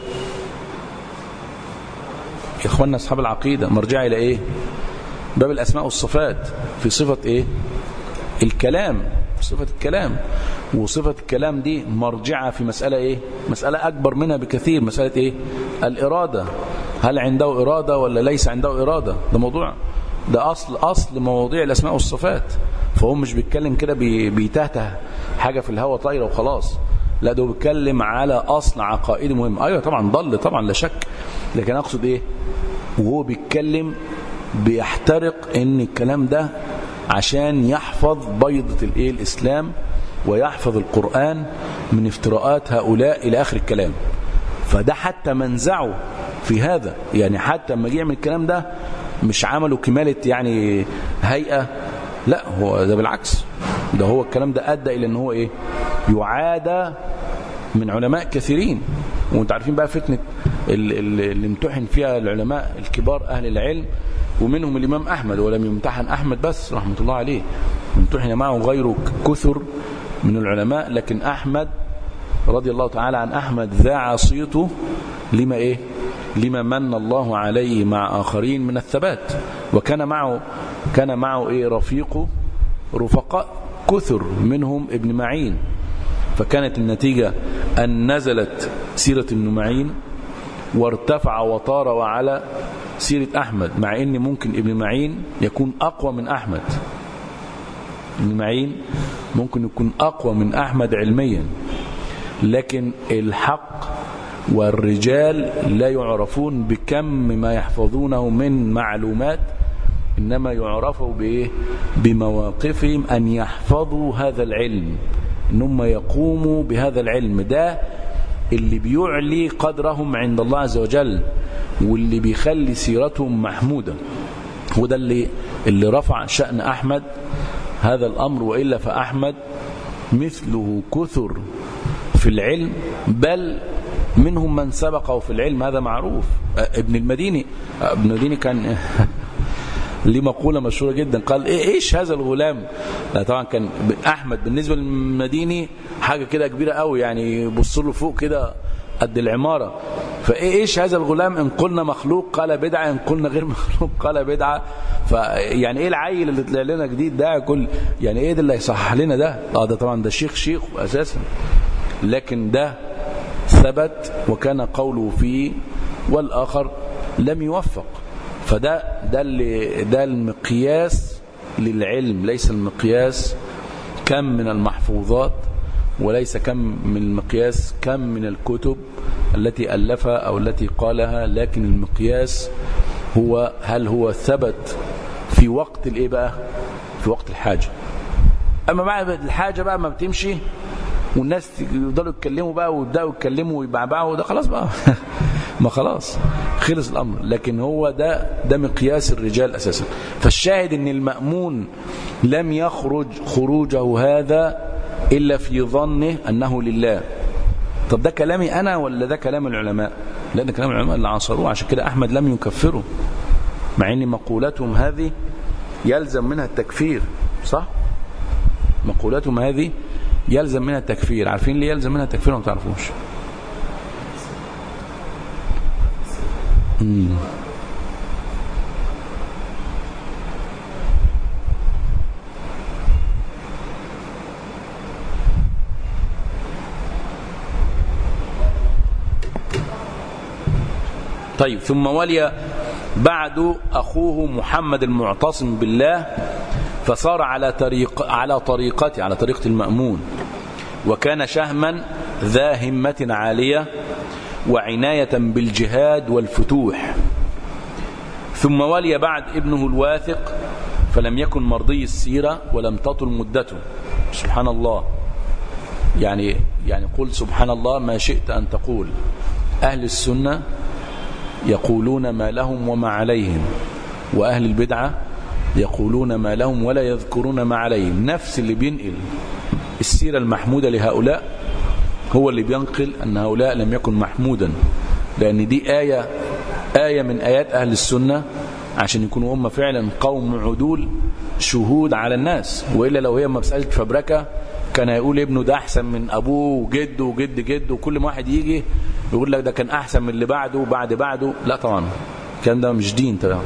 يا إخواننا أصحاب العقيدة مرجعها إلى إيه باب الأسماء والصفات في صفة إيه الكلام صفة الكلام وصفة الكلام دي مرجعها في مسألة إيه مسألة أكبر منها بكثير مسألة إيه الإرادة هل عنده إرادة ولا ليس عنده إرادة ده موضوع ده أصل أصل مواضيع الأسماء والصفات فهو مش بيتكلم كده بيتهته حاجة في الهوا طايرة وخلاص لا ده بيتكلم على أصل عقائدي مهم أيوة طبعا ضل طبعا لا شك لكن أقصد إيه وهو بيتكلم بيحترق ان الكلام ده عشان يحفظ بيضة الايه الاسلام ويحفظ القرآن من افتراءات هؤلاء الى اخر الكلام فده حتى منزعه في هذا يعني حتى لما جه يعمل الكلام ده مش عملوا كمالة يعني هيئة لا هو ده بالعكس ده هو الكلام ده ادى الى ان هو ايه يعاد من علماء كثيرين وانت عارفين بقى فتنة اللي امتحن فيها العلماء الكبار أهل العلم ومنهم الإمام أحمد ولم يمتحن أحمد بس رحمة الله عليه امتحن معه غيره كثر من العلماء لكن أحمد رضي الله تعالى عن أحمد ذاع صيته لما إيه لما من الله عليه مع آخرين من الثبات وكان معه كان معه إيه رفيقه رفقاء كثر منهم ابن معين فكانت النتيجة أن نزلت سيرة ابن معين وارتفع وطار وعلى سيرة أحمد مع أن ممكن ابن معين يكون أقوى من أحمد ابن معين ممكن يكون أقوى من أحمد علميا لكن الحق والرجال لا يعرفون بكم ما يحفظونه من معلومات إنما يعرفوا بإيه بمواقفهم أن يحفظوا هذا العلم إنهم يقوموا بهذا العلم ده اللي بيعلي قدرهم عند الله عز وجل واللي بيخلي سيرتهم محمودة وده اللي, اللي رفع شأن أحمد هذا الأمر وإلا فأحمد مثله كثر في العلم بل منهم من سبقه في العلم هذا معروف ابن المديني ابن المديني كان ليه مقولة مشهورة جدا قال إيه إيش هذا الغلام لا طبعا كان أحمد بالنسبة للمديني حاجة كده كبيرة قوي يعني يبص له فوق كده قد العمارة فإيه إيش هذا الغلام إن قلنا مخلوق قال بدعة إن قلنا غير مخلوق قال بدعة فيعني إيه العيل اللي طلع لنا جديد ده كل يعني إيه ده اللي هيصحح لنا ده آه ده طبعا ده شيخ شيخ أساسا لكن ده ثبت وكان قوله فيه والآخر لم يوفق فده ده اللي ده المقياس للعلم ليس المقياس كم من المحفوظات وليس كم من المقياس كم من الكتب التي ألفها أو التي قالها لكن المقياس هو هل هو ثبت في وقت الايه بقى في وقت الحاجة أما بعد الحاجة بقى ما بتمشي والناس يفضلوا يتكلموا بقى ويبداوا يتكلموا ويبعبعوا ده خلاص بقى ما خلاص خلص الامر لكن هو ده ده مقياس الرجال اساسا فالشاهد ان المامون لم يخرج خروجه هذا الا في ظنه انه لله طب ده كلامي انا ولا ده كلام العلماء لا ده كلام العلماء اللي عاصروه عشان كده احمد لم يكفره مع ان مقولتهم هذه يلزم منها التكفير صح مقولتهم هذه يلزم منها التكفير عارفين ليه يلزم منها التكفير ما تعرفوش مم. طيب ثم ولي بعد أخوه محمد المعتصم بالله فصار على طريق على طريقته على طريقة المأمون وكان شهما ذا همة عالية وعناية بالجهاد والفتوح ثم ولي بعد ابنه الواثق فلم يكن مرضي السيرة ولم تطل مدته سبحان الله يعني يعني قل سبحان الله ما شئت أن تقول أهل السنة يقولون ما لهم وما عليهم وأهل البدعة يقولون ما لهم ولا يذكرون ما عليهم نفس اللي بينقل السيرة المحمودة لهؤلاء هو اللي بينقل أن هؤلاء لم يكن محمودا لأن دي آية آية من آيات أهل السنة عشان يكونوا هم فعلا قوم عدول شهود على الناس وإلا لو هي مسألة فبركة كان يقول ابنه ده أحسن من أبوه وجده وجد جده وكل ما واحد يجي يقول لك ده كان أحسن من اللي بعده وبعد بعده لا طبعا الكلام ده مش دين طبعا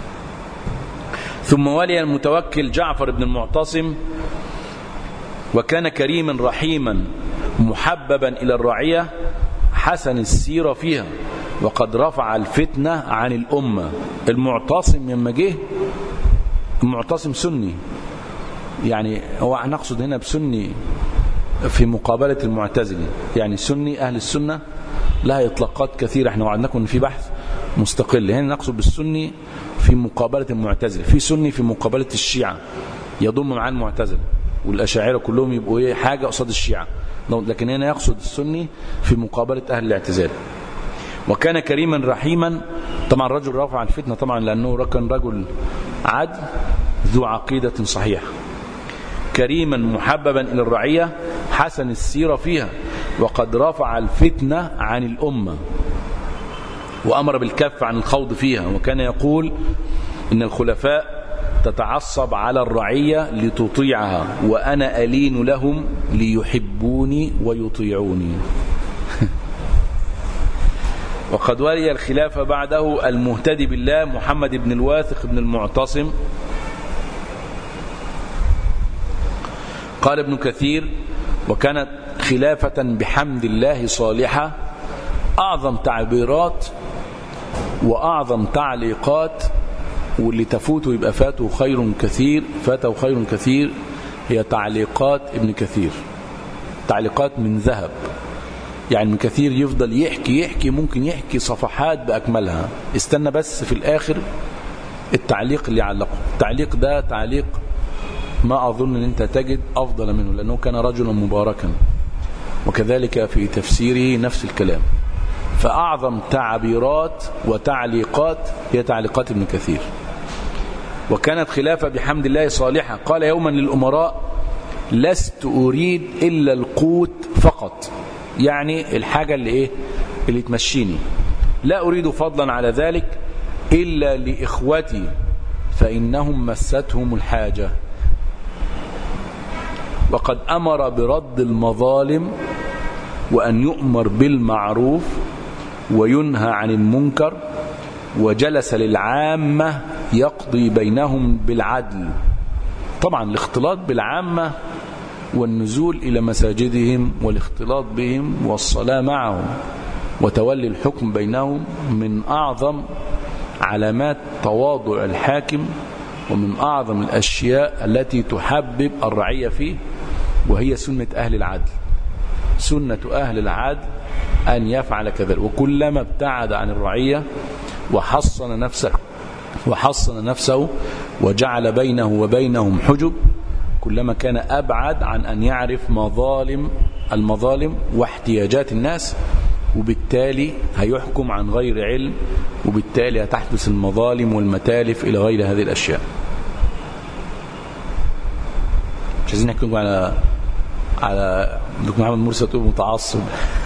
ثم ولي المتوكل جعفر بن المعتصم وكان كريما رحيما محببا إلى الرعية حسن السيرة فيها وقد رفع الفتنة عن الأمة المعتصم لما جه المعتصم سني يعني هو نقصد هنا بسني في مقابلة المعتزلة يعني سني أهل السنة لها إطلاقات كثيرة احنا وعدناكم في بحث مستقل هنا نقصد بالسني في مقابلة المعتزلة في سني في مقابلة الشيعة يضم معاه المعتزلة والأشاعرة كلهم يبقوا ايه حاجة قصاد الشيعة لكن هنا يقصد السني في مقابلة أهل الاعتزال وكان كريما رحيما طبعا رجل رافع الفتنة طبعا لأنه كان رجل عدل ذو عقيدة صحيحة كريما محببا إلى الرعية حسن السيرة فيها وقد رفع الفتنة عن الأمة وأمر بالكف عن الخوض فيها وكان يقول إن الخلفاء تتعصب على الرعية لتطيعها وأنا ألين لهم ليحبوني ويطيعوني وقد ولي الخلافة بعده المهتدي بالله محمد بن الواثق بن المعتصم قال ابن كثير وكانت خلافة بحمد الله صالحة أعظم تعبيرات وأعظم تعليقات واللي تفوته يبقى فاته خير كثير فاته خير كثير هي تعليقات ابن كثير تعليقات من ذهب يعني ابن كثير يفضل يحكي يحكي ممكن يحكي صفحات بأكملها استنى بس في الآخر التعليق اللي علقه التعليق ده تعليق ما أظن أن أنت تجد أفضل منه لأنه كان رجلا مباركا وكذلك في تفسيره نفس الكلام فأعظم تعبيرات وتعليقات هي تعليقات ابن كثير وكانت خلافة بحمد الله صالحة قال يوما للأمراء لست أريد إلا القوت فقط يعني الحاجة اللي إيه اللي تمشيني لا أريد فضلا على ذلك إلا لإخوتي فإنهم مستهم الحاجة وقد أمر برد المظالم وأن يؤمر بالمعروف وينهى عن المنكر وجلس للعامة يقضي بينهم بالعدل طبعا الاختلاط بالعامة والنزول إلى مساجدهم والاختلاط بهم والصلاة معهم وتولي الحكم بينهم من أعظم علامات تواضع الحاكم ومن أعظم الأشياء التي تحبب الرعية فيه وهي سنة أهل العدل سنة أهل العدل أن يفعل كذلك وكلما ابتعد عن الرعية وحصن نفسه وحصن نفسه وجعل بينه وبينهم حجب كلما كان أبعد عن أن يعرف مظالم المظالم واحتياجات الناس وبالتالي هيحكم عن غير علم وبالتالي هتحدث المظالم والمتالف إلى غير هذه الأشياء مش عايزين نحكي على على دكتور محمد مرسي تقول متعصب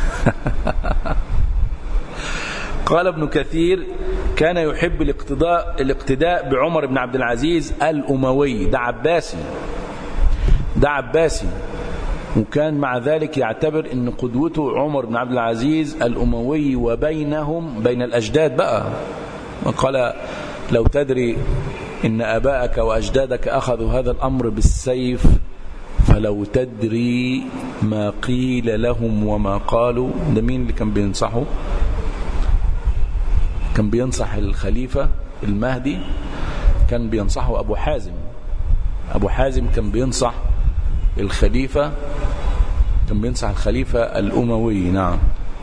قال ابن كثير كان يحب الاقتداء الاقتداء بعمر بن عبد العزيز الأموي ده عباسي ده عباسي وكان مع ذلك يعتبر ان قدوته عمر بن عبد العزيز الأموي وبينهم بين الأجداد بقى وقال لو تدري إن أباءك وأجدادك أخذوا هذا الأمر بالسيف فلو تدري ما قيل لهم وما قالوا ده مين اللي كان بينصحه كان بينصح الخليفة المهدي كان بينصحه أبو حازم أبو حازم كان بينصح الخليفة كان بينصح الخليفة الأموي نعم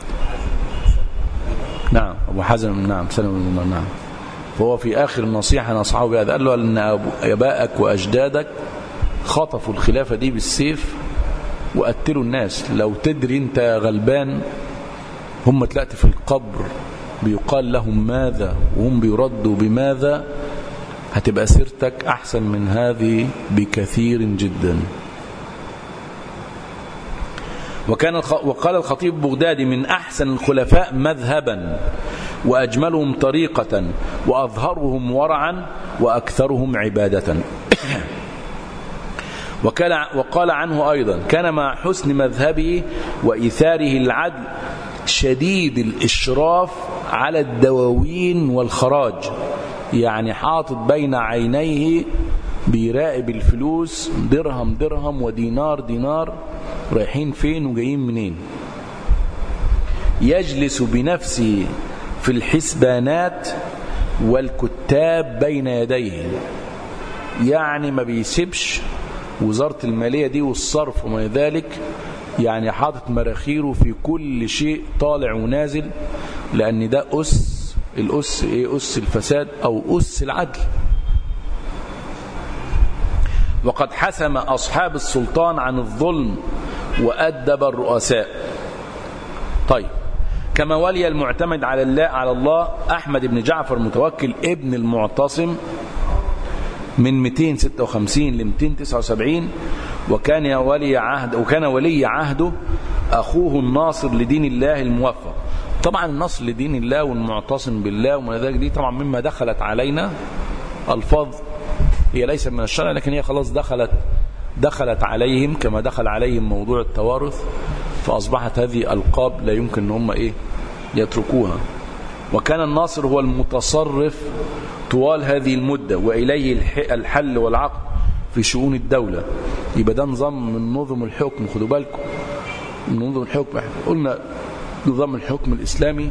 نعم أبو حازم نعم سلم نعم فهو في آخر النصيحة نصحه بهذا قال له أن أبائك وأجدادك خطفوا الخلافة دي بالسيف وقتلوا الناس لو تدري انت غلبان هم تلقت في القبر بيقال لهم ماذا وهم بيردوا بماذا هتبقى سيرتك أحسن من هذه بكثير جدا وكان وقال الخطيب بغدادي من أحسن الخلفاء مذهبا وأجملهم طريقة وأظهرهم ورعا وأكثرهم عبادة وقال عنه أيضا كان مع حسن مذهبه وإيثاره العدل شديد الإشراف على الدواوين والخراج يعني حاطط بين عينيه بيراقب الفلوس درهم درهم ودينار دينار رايحين فين وجايين منين يجلس بنفسه في الحسبانات والكتاب بين يديه يعني ما بيسيبش وزارة المالية دي والصرف وما ذلك يعني حاطط مراخيره في كل شيء طالع ونازل لأن ده أس الأس إيه أس الفساد أو أس العدل وقد حسم أصحاب السلطان عن الظلم وأدب الرؤساء طيب كما ولي المعتمد على الله على الله أحمد بن جعفر متوكل ابن المعتصم من 256 ل 279 وكان ولي عهد وكان ولي عهده أخوه الناصر لدين الله الموفق طبعا النصر لدين الله والمعتصم بالله ومن ذلك دي طبعا مما دخلت علينا الفاظ هي ليست من الشرع لكن هي خلاص دخلت دخلت عليهم كما دخل عليهم موضوع التوارث فأصبحت هذه ألقاب لا يمكن ان هم إيه يتركوها وكان الناصر هو المتصرف طوال هذه المدة وإليه الحل والعقد في شؤون الدولة يبقى ده نظام من نظم الحكم خدوا بالكم من نظم الحكم قلنا نظام الحكم الإسلامي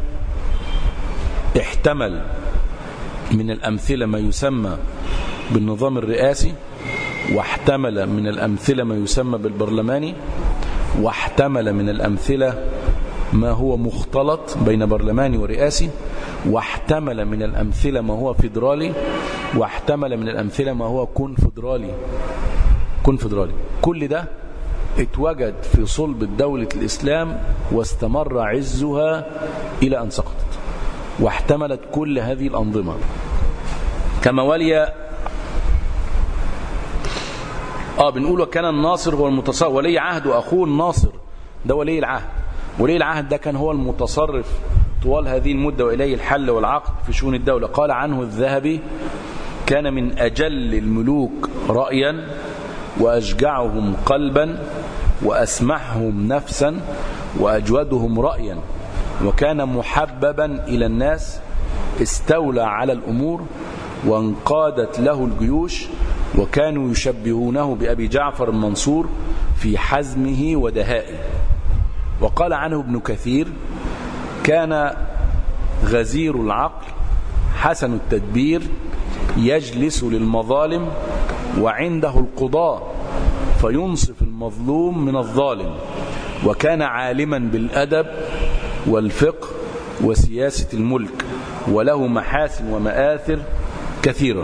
احتمل من الأمثلة ما يسمى بالنظام الرئاسي واحتمل من الأمثلة ما يسمى بالبرلماني واحتمل من الأمثلة ما هو مختلط بين برلماني ورئاسي واحتمل من الأمثلة ما هو فيدرالي واحتمل من الأمثلة ما هو كونفدرالي كونفدرالي كل ده اتوجد في صلب الدولة الإسلام واستمر عزها إلى أن سقطت واحتملت كل هذه الأنظمة كما ولي اه بنقول وكان الناصر هو المتصرف ولي عهد واخوه الناصر ده ولي العهد ولي العهد ده كان هو المتصرف طوال هذه المدة وإليه الحل والعقد في شؤون الدولة قال عنه الذهبي كان من أجل الملوك رأيا وأشجعهم قلبا وأسمحهم نفسا وأجودهم رأيا وكان محببا إلى الناس استولى على الأمور وانقادت له الجيوش وكانوا يشبهونه بأبي جعفر المنصور في حزمه ودهائه وقال عنه ابن كثير كان غزير العقل حسن التدبير يجلس للمظالم وعنده القضاء فينصف المظلوم من الظالم وكان عالما بالأدب والفقه وسياسة الملك وله محاسن ومآثر كثيرة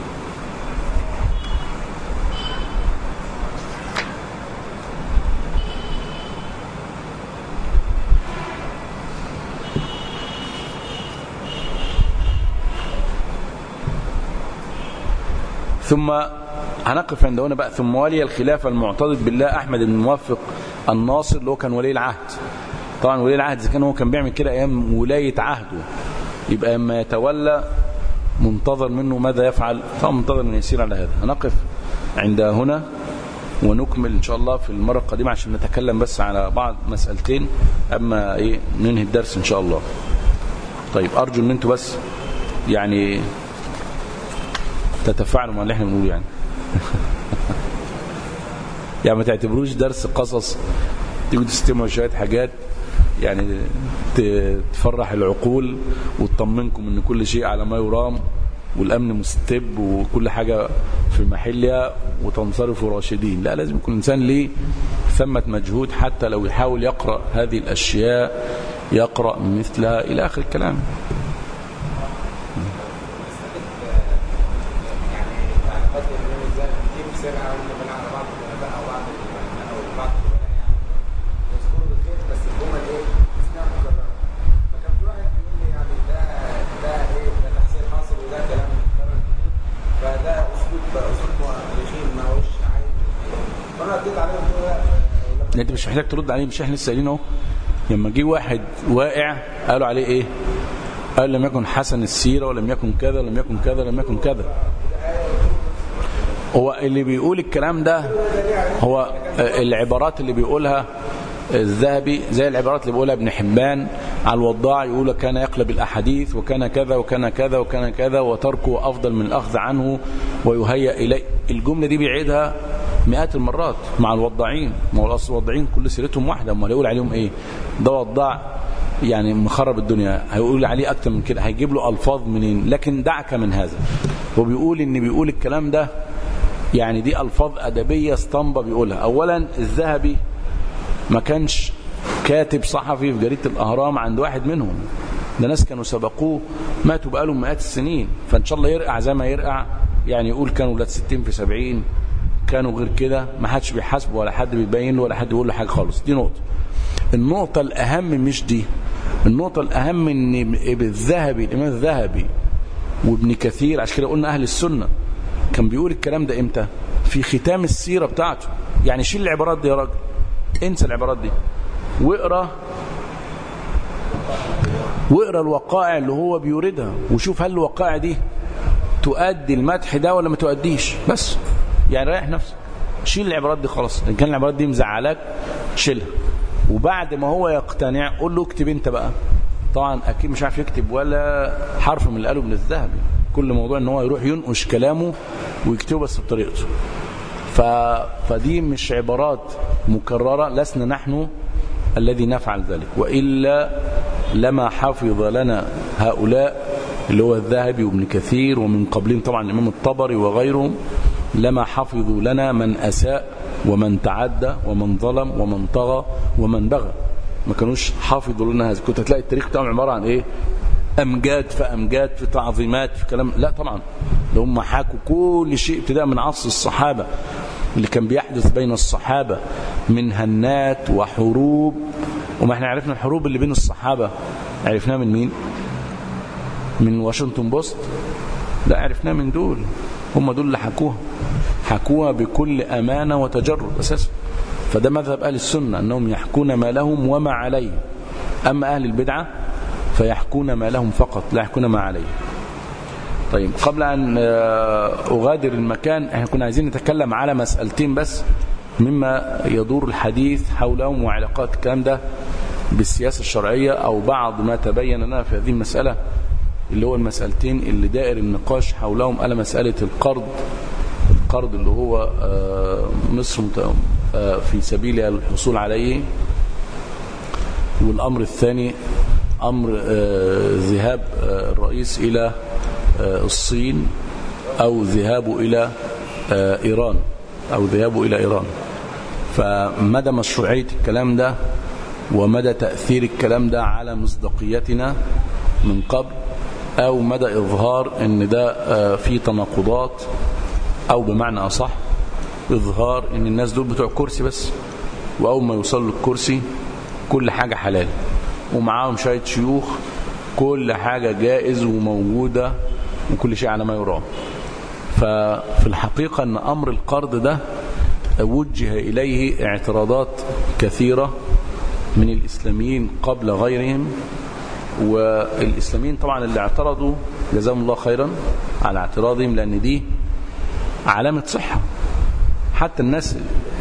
ثم هنقف عند هنا بقى ثم ولي الخلافة المعتضد بالله أحمد بن موفق الناصر اللي هو كان ولي العهد طبعا ولي العهد إذا كان هو كان بيعمل كده أيام ولاية عهده يبقى لما يتولى منتظر منه ماذا يفعل طبعا منتظر من يسير على هذا هنقف عند هنا ونكمل إن شاء الله في المرة القادمة عشان نتكلم بس على بعض مسألتين أما إيه ننهي الدرس إن شاء الله طيب أرجو أن أنتوا بس يعني تتفاعلوا مع اللي احنا بنقوله يعني يعني ما تعتبروش درس قصص تيجوا تستمعوا شويه حاجات يعني تفرح العقول وتطمنكم ان كل شيء على ما يرام والامن مستب وكل حاجه في محلها وتنصرفوا راشدين لا لازم يكون الانسان ليه ثمه مجهود حتى لو يحاول يقرا هذه الاشياء يقرا مثلها الى اخر الكلام انت مش محتاج ترد عليه مش احنا لسه قايلين اهو لما جه واحد واقع قالوا عليه ايه قال لم يكن حسن السيره ولم يكن كذا ولم يكن كذا ولم يكن كذا هو اللي بيقول الكلام ده هو العبارات اللي بيقولها الذهبي زي العبارات اللي بيقولها ابن حبان على الوضاع يقول كان يقلب الأحاديث وكان كذا وكان كذا وكان كذا وتركه أفضل من الأخذ عنه ويهيأ إليه الجملة دي بيعيدها مئات المرات مع الوضاعين ما هو الاصل الوضاعين كل سيرتهم واحده امال يقول عليهم ايه ده وضاع يعني مخرب الدنيا هيقول عليه اكتر من كده هيجيب له الفاظ منين لكن دعك من هذا هو بيقول ان بيقول الكلام ده يعني دي الفاظ ادبيه اسطمبه بيقولها اولا الذهبي ما كانش كاتب صحفي في جريدة الأهرام عند واحد منهم ده ناس كانوا سبقوه ماتوا بقالهم مئات السنين فإن شاء الله يرقع زي ما يرقع يعني يقول كانوا ولاد 60 في 70 كانوا غير كده ما حدش بيحاسبه ولا حد بيبين له ولا حد يقول له حاجة خالص دي نقطة النقطة الأهم مش دي النقطة الأهم إن الذهبي الإمام الذهبي وابن كثير عشان كده قلنا أهل السنة كان بيقول الكلام ده إمتى في ختام السيرة بتاعته يعني شيل العبارات دي يا راجل انسى العبارات دي واقرا واقرا الوقائع اللي هو بيوردها وشوف هل الوقائع دي تؤدي المدح ده ولا ما تؤديش بس يعني ريح نفسك شيل العبارات دي خلاص ان كان العبارات دي مزعلاك شيلها وبعد ما هو يقتنع قول له اكتب انت بقى طبعا اكيد مش عارف يكتب ولا حرف من اللي قاله ابن الذهبي كل موضوع ان هو يروح ينقش كلامه ويكتبه بس بطريقته ف... فدي مش عبارات مكررة لسنا نحن الذي نفعل ذلك وإلا لما حفظ لنا هؤلاء اللي هو الذهبي وابن كثير ومن قبلهم طبعا الإمام الطبري وغيرهم لما حفظوا لنا من أساء ومن تعدى ومن ظلم ومن طغى ومن بغى ما كانوش حافظوا لنا هذا كنت هتلاقي التاريخ بتاعهم عبارة عن ايه امجاد في امجاد في تعظيمات في كلام لا طبعا ده هم حكوا كل شيء ابتداء من عصر الصحابه اللي كان بيحدث بين الصحابه من هنات وحروب وما احنا عرفنا الحروب اللي بين الصحابه عرفناها من مين من واشنطن بوست لا عرفناها من دول هم دول اللي حكوها حكوها بكل امانه وتجرد اساسا فده مذهب اهل السنه انهم يحكون ما لهم وما عليه اما اهل البدعه فيحكون ما لهم فقط لا يحكون ما عليه طيب قبل أن أغادر المكان احنا كنا عايزين نتكلم على مسألتين بس مما يدور الحديث حولهم وعلاقات الكلام ده بالسياسة الشرعية أو بعض ما تبين لنا في هذه المسألة اللي هو المسألتين اللي دائر النقاش حولهم على مسألة القرض القرض اللي هو مصر في سبيل الحصول عليه والأمر الثاني أمر ذهاب الرئيس إلى الصين أو ذهابه إلى إيران أو ذهابه إلى إيران فمدى مشروعية الكلام ده ومدى تأثير الكلام ده على مصداقيتنا من قبل أو مدى إظهار أن ده في تناقضات أو بمعنى أصح إظهار أن الناس دول بتوع كرسي بس وأول ما يوصلوا للكرسي كل حاجة حلال ومعاهم شوية شيوخ كل حاجة جائز وموجودة وكل شيء على ما يرام ففي الحقيقة أن أمر القرض ده وجه إليه اعتراضات كثيرة من الإسلاميين قبل غيرهم والإسلاميين طبعا اللي اعترضوا جزاهم الله خيرا على اعتراضهم لأن دي علامة صحة حتى الناس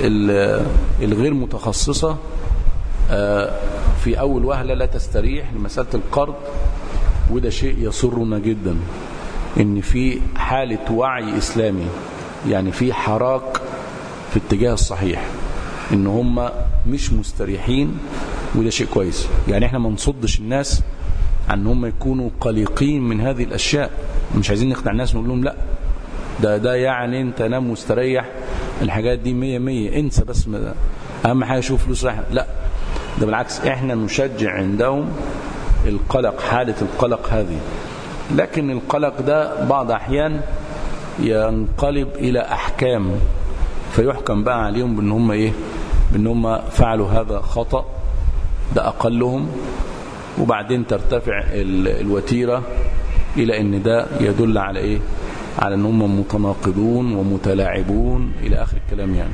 الغير متخصصة في أول وهلة لا تستريح لمسألة القرض وده شيء يسرنا جدا ان في حالة وعي إسلامي يعني في حراك في اتجاه الصحيح ان هم مش مستريحين وده شيء كويس يعني احنا ما نصدش الناس عن هم يكونوا قلقين من هذه الأشياء مش عايزين نقنع الناس نقول لهم لا ده ده يعني انت نام مستريح الحاجات دي مية مية انسى بس اهم حاجة شوف فلوس رايحة لا ده بالعكس احنا نشجع عندهم القلق حالة القلق هذه لكن القلق ده بعض احيان ينقلب الى احكام فيحكم بقى عليهم بان هم ايه بان هم فعلوا هذا خطأ ده اقلهم وبعدين ترتفع الوتيرة الى ان ده يدل على ايه على ان هم متناقضون ومتلاعبون الى اخر الكلام يعني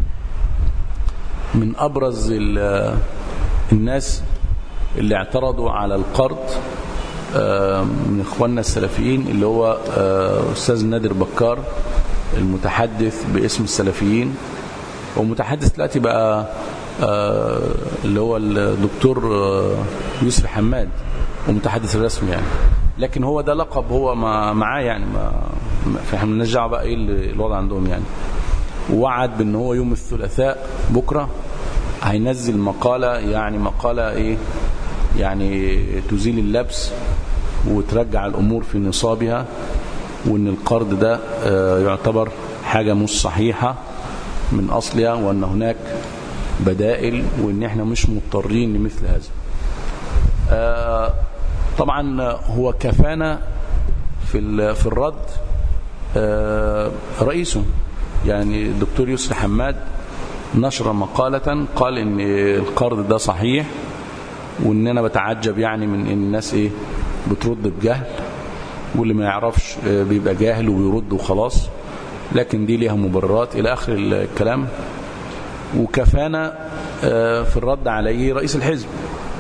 من ابرز الناس اللي اعترضوا على القرض من اخواننا السلفيين اللي هو استاذ نادر بكار المتحدث باسم السلفيين ومتحدث دلوقتي بقى اللي هو الدكتور يوسف حماد ومتحدث الرسمي يعني لكن هو ده لقب هو معاه يعني ما فاحنا نرجع بقى ايه الوضع عندهم يعني ووعد بان هو يوم الثلاثاء بكره هينزل مقالة يعني مقالة ايه يعني تزيل اللبس وترجع الامور في نصابها وان القرض ده يعتبر حاجة مش صحيحة من اصلها وان هناك بدائل وان احنا مش مضطرين لمثل هذا آه طبعا هو كفانا في في الرد آه رئيسه يعني الدكتور يسري حماد نشر مقالة قال ان القرض ده صحيح وان انا بتعجب يعني من ان الناس ايه بترد بجهل واللي ما يعرفش بيبقى جاهل وبيرد وخلاص لكن دي ليها مبررات الى اخر الكلام وكفانا في الرد عليه رئيس الحزب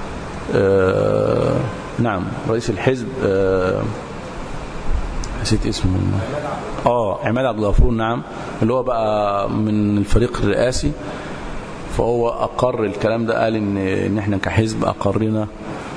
نعم رئيس الحزب نسيت اسمه اه عماد عبد الغفور نعم اللي هو بقى من الفريق الرئاسي فهو اقر الكلام ده قال ان ان احنا كحزب اقرنا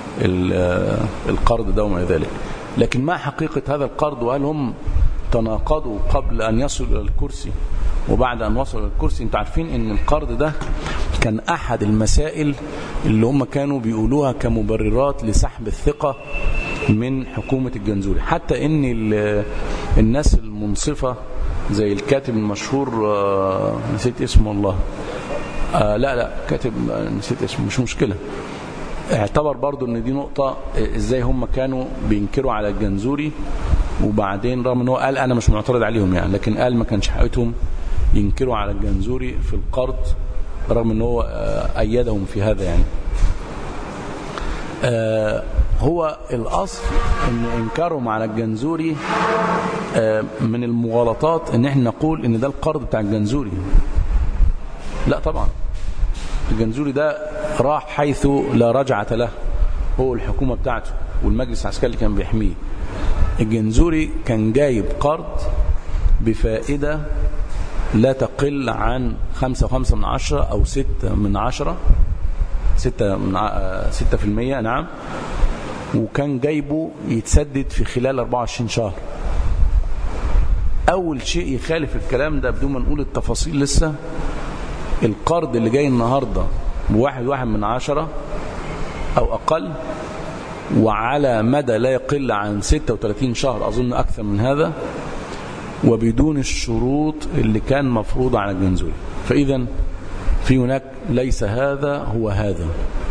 القرض ده وما ذلك لكن ما حقيقه هذا القرض وهل هم تناقضوا قبل ان يصلوا الى الكرسي وبعد ان وصلوا للكرسي انتوا عارفين ان القرض ده كان احد المسائل اللي هم كانوا بيقولوها كمبررات لسحب الثقه من حكومه الجنزوري حتى ان الناس المنصفه زي الكاتب المشهور نسيت اسمه الله آه لا لا كاتب نسيت اسمه مش مشكله اعتبر برضو ان دي نقطة ازاي هم كانوا بينكروا على الجنزوري وبعدين رغم ان هو قال انا مش معترض عليهم يعني لكن قال ما كانش حقيقتهم ينكروا على الجنزوري في القرض رغم ان هو ايدهم في هذا يعني آه هو الاصل ان انكارهم على الجنزوري آه من المغالطات ان احنا نقول ان ده القرض بتاع الجنزوري لا طبعا الجنزوري ده راح حيث لا رجعة له هو الحكومة بتاعته والمجلس العسكري اللي كان بيحميه الجنزوري كان جايب قرض بفائدة لا تقل عن خمسة وخمسة من عشرة أو ستة من عشرة ستة, من ع... ستة في المية نعم وكان جايبه يتسدد في خلال 24 شهر أول شيء يخالف الكلام ده بدون ما نقول التفاصيل لسه القرض اللي جاي النهاردة بواحد واحد من عشرة أو أقل وعلى مدى لا يقل عن 36 شهر أظن أكثر من هذا وبدون الشروط اللي كان مفروضة على الجنزوري فإذا في هناك ليس هذا هو هذا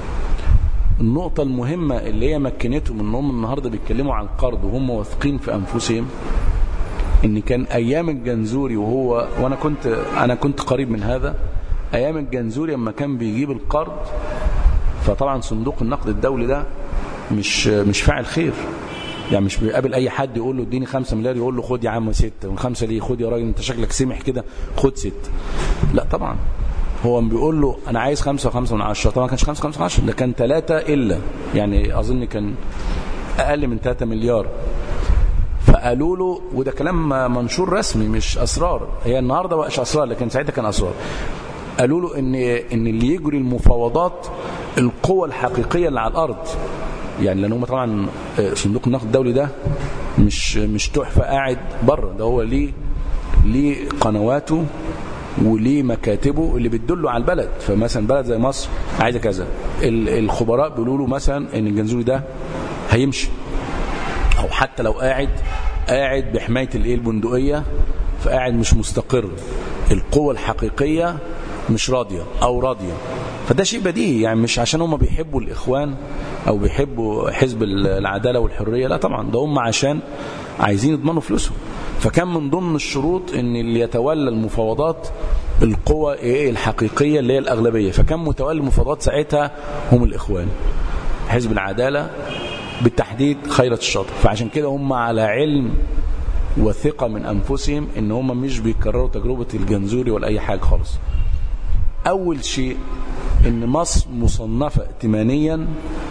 النقطة المهمة اللي هي مكنتهم انهم النهاردة بيتكلموا عن القرض وهم واثقين في أنفسهم ان كان ايام الجنزوري وهو وانا كنت انا كنت قريب من هذا ايام الجنزوري لما كان بيجيب القرض فطبعا صندوق النقد الدولي ده مش مش فاعل خير يعني مش بيقابل اي حد يقول له اديني 5 مليار يقول له خد يا عم ستة والخمسه ليه خد يا راجل انت شكلك سمح كده خد ست لا طبعا هو بيقول له انا عايز خمسة وخمسة من عشرة طبعا ما كانش خمسة وخمسة من عشرة ده كان ثلاثة الا يعني اظن كان اقل من 3 مليار فقالوا له وده كلام منشور رسمي مش اسرار هي النهارده بقاش اسرار لكن ساعتها كان اسرار قالوا له ان ان اللي يجري المفاوضات القوى الحقيقيه اللي على الارض يعني لان هم طبعا صندوق النقد الدولي ده مش مش تحفه قاعد بره ده هو ليه ليه قنواته وليه مكاتبه اللي بتدله على البلد فمثلا بلد زي مصر عايزه كذا الخبراء بيقولوا له مثلا ان الجنزوري ده هيمشي او حتى لو قاعد قاعد بحمايه الايه البندقيه فقاعد مش مستقر القوة الحقيقية مش راضية او راضية فده شيء بديهي يعني مش عشان هم بيحبوا الاخوان او بيحبوا حزب العدالة والحرية لا طبعا ده هم عشان عايزين يضمنوا فلوسهم فكان من ضمن الشروط ان اللي يتولى المفاوضات القوى ايه الحقيقية اللي هي الاغلبية فكان متولي المفاوضات ساعتها هم الاخوان حزب العدالة بالتحديد خيرة الشاطر فعشان كده هم على علم وثقة من أنفسهم إن هم مش بيكرروا تجربة الجنزوري ولا أي حاجة خالص أول شيء إن مصر مصنفة ائتمانيا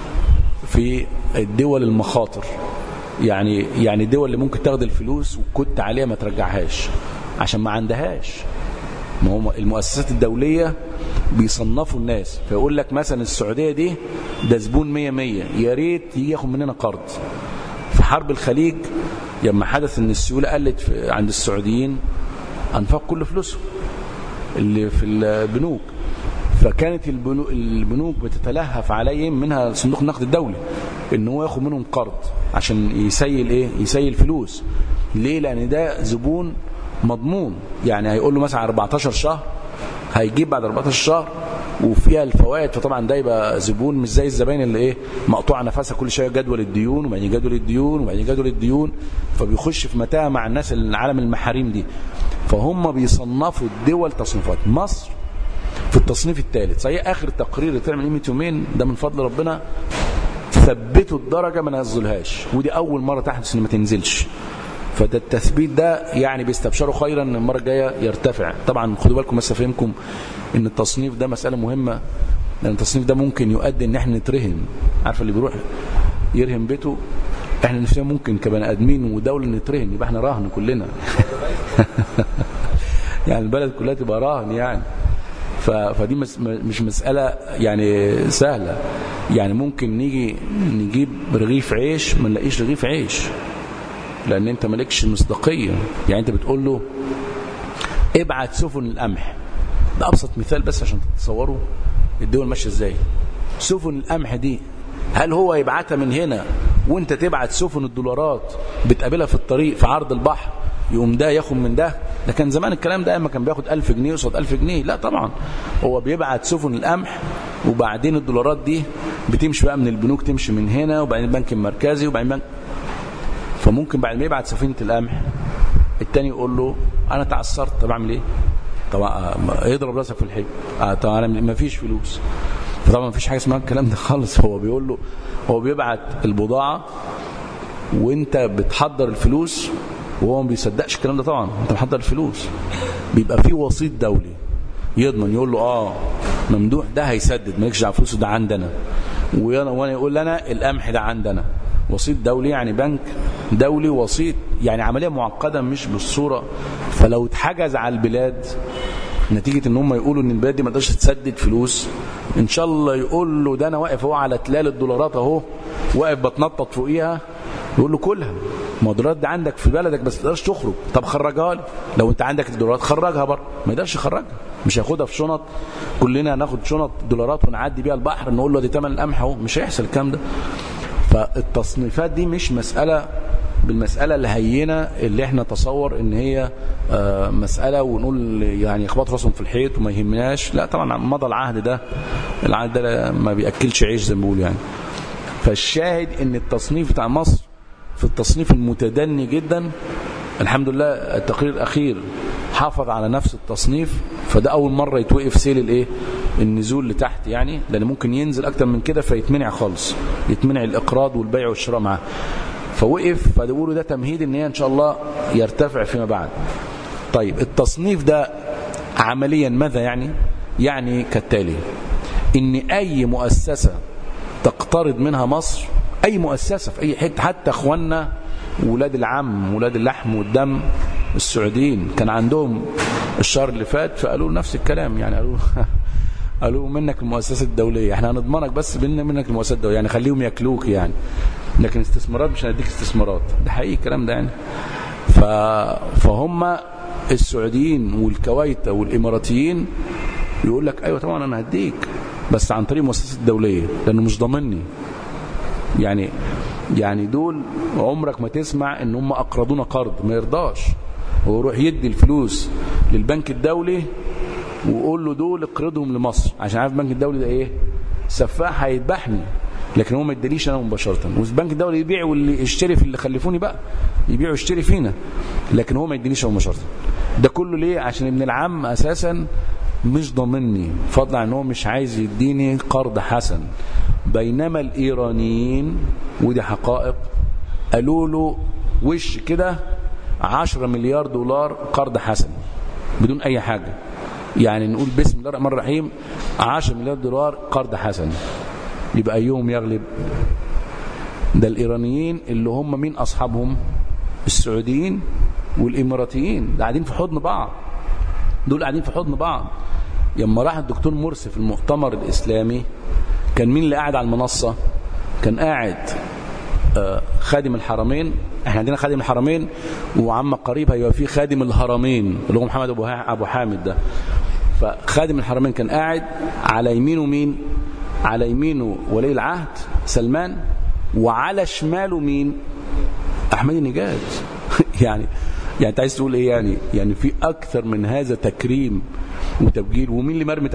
في الدول المخاطر يعني يعني الدول اللي ممكن تاخد الفلوس وكنت عليها ما ترجعهاش عشان ما عندهاش ما هم المؤسسات الدولية بيصنفوا الناس فيقول لك مثلا السعودية دي ده زبون مية مية يا ريت يجي ياخد مننا قرض في حرب الخليج لما حدث ان السيولة قلت عند السعوديين انفق كل فلوسهم اللي في البنوك فكانت البنوك بتتلهف عليهم منها صندوق النقد الدولي ان هو ياخد منهم قرض عشان يسيل ايه يسيل فلوس ليه لان ده زبون مضمون يعني هيقول له مثلا 14 شهر هيجيب بعد 14 شهر وفيها الفوائد فطبعا ده يبقى زبون مش زي الزباين اللي ايه مقطوع نفسها كل شويه جدول الديون وبعدين جدول الديون وبعدين جدول الديون فبيخش في متاهه مع الناس العالم المحاريم دي فهم بيصنفوا الدول تصنيفات مصر في التصنيف الثالث صحيح اخر تقرير اللي طلع من قيمه يومين ده من فضل ربنا ثبتوا الدرجه ما نزلهاش ودي اول مره تحدث ان ما تنزلش فده التثبيت ده يعني بيستبشروا خيرا ان المره الجايه يرتفع طبعا خدوا بالكم بس افهمكم ان التصنيف ده مساله مهمه لان التصنيف ده ممكن يؤدي ان احنا نترهن عارف اللي بيروح يرهن بيته احنا نفسنا ممكن كبني ادمين ودوله نترهن يبقى احنا راهن كلنا يعني البلد كلها تبقى راهن يعني فدي مش مسألة يعني سهلة يعني ممكن نيجي نجيب رغيف عيش ما نلاقيش رغيف عيش لأن أنت مالكش مصداقية يعني أنت بتقول له ابعت سفن القمح ده أبسط مثال بس عشان تتصوروا الدول ماشية ازاي سفن القمح دي هل هو يبعتها من هنا وانت تبعت سفن الدولارات بتقابلها في الطريق في عرض البحر يقوم ده ياخد من ده ده كان زمان الكلام ده اما كان بياخد 1000 جنيه قصاد 1000 جنيه لا طبعا هو بيبعت سفن القمح وبعدين الدولارات دي بتمشي بقى من البنوك تمشي من هنا وبعدين البنك المركزي وبعدين بنك فممكن بعد ما يبعت سفينه القمح التاني يقول له انا تعثرت طب اعمل ايه طبعا يضرب راسك في الحجر آه طبعا انا ما فيش فلوس فطبعا ما فيش حاجه اسمها الكلام ده خالص هو بيقول له هو بيبعت البضاعه وانت بتحضر الفلوس وهو ما بيصدقش الكلام ده طبعا انت محضر الفلوس بيبقى في وسيط دولي يضمن يقول له اه ممدوح ده هيسدد مالكش دعوه فلوسه ده عندنا وانا يقول لنا القمح ده عندنا وسيط دولي يعني بنك دولي وسيط يعني عمليه معقده مش بالصوره فلو اتحجز على البلاد نتيجه ان هم يقولوا ان البلاد دي ما تقدرش تسدد فلوس ان شاء الله يقول له ده انا واقف اهو على تلال الدولارات اهو واقف بتنطط فوقيها يقول له كلها ما الدولارات دي عندك في بلدك بس ما تقدرش تخرج طب خرجها لي لو انت عندك الدولارات خرجها بره ما يقدرش يخرجها مش هياخدها في شنط كلنا هناخد شنط دولارات ونعدي بيها البحر نقول له دي ثمن القمح اهو مش هيحصل الكلام ده فالتصنيفات دي مش مساله بالمسألة الهينة اللي احنا تصور ان هي مسألة ونقول يعني اخبط راسهم في الحيط وما يهمناش لا طبعا مضى العهد ده العهد ده ما بيأكلش عيش زي ما بيقول يعني فالشاهد ان التصنيف بتاع مصر في التصنيف المتدني جدا الحمد لله التقرير الاخير حافظ على نفس التصنيف فده اول مرة يتوقف سيل الايه النزول لتحت يعني لان ممكن ينزل اكتر من كده فيتمنع خالص يتمنع الاقراض والبيع والشراء معاه فوقف فبيقولوا ده تمهيد ان هي ان شاء الله يرتفع فيما بعد طيب التصنيف ده عمليا ماذا يعني يعني كالتالي ان اي مؤسسة تقترض منها مصر اي مؤسسة في اي حته حتى اخواننا ولاد العم ولاد اللحم والدم السعوديين كان عندهم الشهر اللي فات فقالوا نفس الكلام يعني قالوا قالوا منك المؤسسة الدولية احنا هنضمنك بس بينا منك المؤسسة الدولية يعني خليهم ياكلوك يعني لكن استثمارات مش هنديك استثمارات ده حقيقي الكلام ده يعني ف... فهم السعوديين والكويت والاماراتيين يقول لك ايوه طبعا انا هديك بس عن طريق المؤسسة الدولية لانه مش ضامني يعني يعني دول عمرك ما تسمع ان هم اقرضونا قرض ما يرضاش هو يروح يدي الفلوس للبنك الدولي ويقول له دول اقرضهم لمصر عشان عارف البنك الدولي ده ايه سفاح هيذبحني لكن هو ما اداليش انا مباشره والبنك الدولي يبيع واللي يشتري في اللي خلفوني بقى يبيع ويشتري فينا لكن هو ما يدينيش مباشره ده كله ليه عشان ابن العم اساسا مش ضامني فضلا عن هو مش عايز يديني قرض حسن بينما الايرانيين ودي حقائق قالوا له وش كده 10 مليار دولار قرض حسن بدون اي حاجه يعني نقول بسم الله الرحمن الرحيم 10 مليار دولار قرض حسن يبقى أيهم يغلب ده الإيرانيين اللي هم مين أصحابهم السعوديين والإماراتيين ده قاعدين في حضن بعض دول قاعدين في حضن بعض لما راح الدكتور مرسي في المؤتمر الإسلامي كان مين اللي قاعد على المنصة كان قاعد خادم الحرمين احنا عندنا خادم الحرمين وعما قريب هيبقى في خادم الهرمين اللي هو محمد ابو ابو حامد ده فخادم الحرمين كان قاعد على يمينه مين على يمينه ولي العهد سلمان وعلى شماله مين احمد النجاد يعني يعني انت عايز تقول ايه يعني يعني في اكثر من هذا تكريم وتبجيل ومين اللي مرمي تحت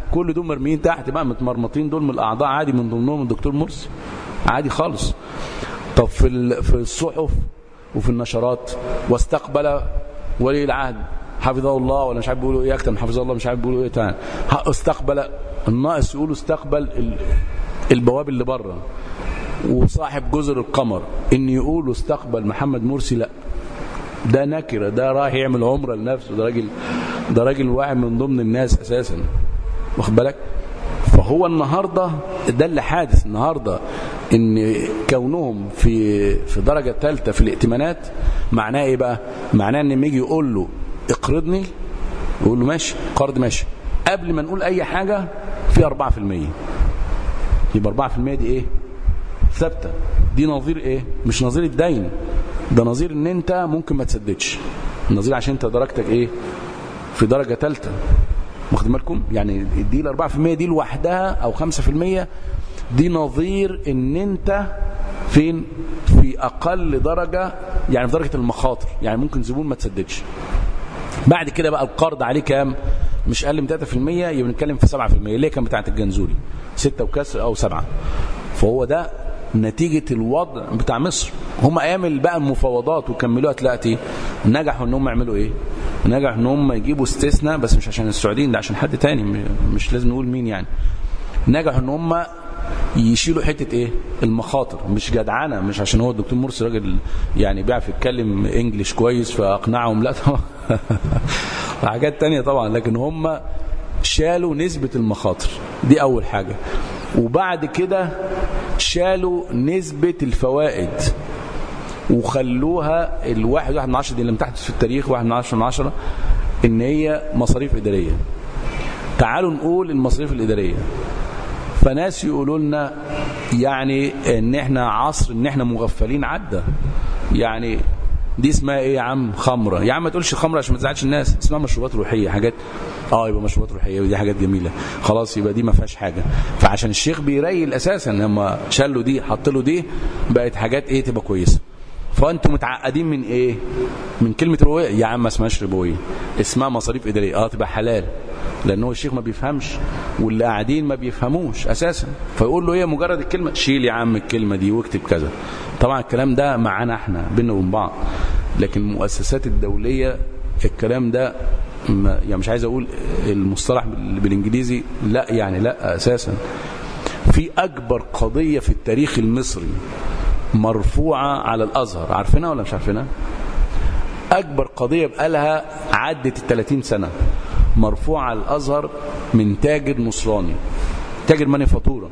كل دول مرميين تحت بقى متمرمطين دول من الاعضاء عادي من ضمنهم الدكتور مرسي عادي خالص طب في في الصحف وفي النشرات واستقبل ولي العهد حفظه الله ولا مش عارف بيقولوا ايه اكتر من حفظه الله مش عارف بيقولوا ايه تاني استقبل الناقص يقولوا استقبل البواب اللي بره وصاحب جزر القمر ان يقولوا استقبل محمد مرسي لا ده نكره ده رايح يعمل عمره لنفسه ده راجل ده راجل واحد من ضمن الناس اساسا واخد بالك فهو النهارده ده اللي حادث النهارده ان كونهم في في درجه ثالثه في الائتمانات معناه ايه بقى معناه ان لما يجي يقول له اقرضني يقول له ماشي قرض ماشي قبل ما نقول اي حاجه في 4% يبقى 4% دي ايه ثابته دي نظير ايه مش نظير الدين ده نظير ان انت ممكن ما تسددش نظير عشان انت درجتك ايه في درجه ثالثه واخدين بالكم يعني دي ال 4% دي لوحدها او 5% دي نظير ان انت فين في اقل درجه يعني في درجه المخاطر يعني ممكن زبون ما تسددش بعد كده بقى القرض عليه كام مش اقل من 3% يبقى بنتكلم في 7% اللي كان بتاعه الجنزوري 6 وكسر او 7 فهو ده نتيجة الوضع بتاع مصر هم ايام بقى المفاوضات وكملوها دلوقتي نجحوا ان هم يعملوا ايه نجحوا ان هم يجيبوا استثناء بس مش عشان السعوديين ده عشان حد تاني مش لازم نقول مين يعني نجحوا ان هم يشيلوا حتة ايه المخاطر مش جدعنة مش عشان هو الدكتور مرسي راجل يعني بيعرف يتكلم انجليش كويس فاقنعهم لا طبعا حاجات تانية طبعا لكن هم شالوا نسبة المخاطر دي اول حاجة وبعد كده شالوا نسبة الفوائد وخلوها الواحد واحد من عشرة دي لم تحدث في التاريخ واحد من عشرة من عشرة ان هي مصاريف ادارية تعالوا نقول المصاريف الادارية فناس يقولوا لنا يعني ان احنا عصر ان احنا مغفلين عدى يعني دي اسمها ايه يا عم خمرة يا عم ما تقولش خمرة عشان ما تزعلش الناس اسمها مشروبات روحية حاجات اه يبقى مشروبات روحية ودي حاجات جميلة خلاص يبقى دي ما فيهاش حاجة فعشان الشيخ بيريل اساسا لما شال دي حط له دي بقت حاجات ايه تبقى كويسة فانتم متعقدين من ايه من كلمة ربوية يا عم ما اسمهاش ربوية اسمها مصاريف ادارية اه تبقى حلال لان هو الشيخ ما بيفهمش واللي قاعدين ما بيفهموش اساسا فيقول له ايه مجرد الكلمة شيل يا عم الكلمة دي واكتب كذا طبعا الكلام ده معانا احنا بينا وبين بعض لكن المؤسسات الدولية الكلام ده يعني مش عايز اقول المصطلح بالانجليزي لا يعني لا اساسا في اكبر قضية في التاريخ المصري مرفوعة على الازهر عارفينها ولا مش عارفينها اكبر قضية بقالها عدت ال 30 سنة مرفوعة على الازهر من تاجر نصراني تاجر مانيفاتورة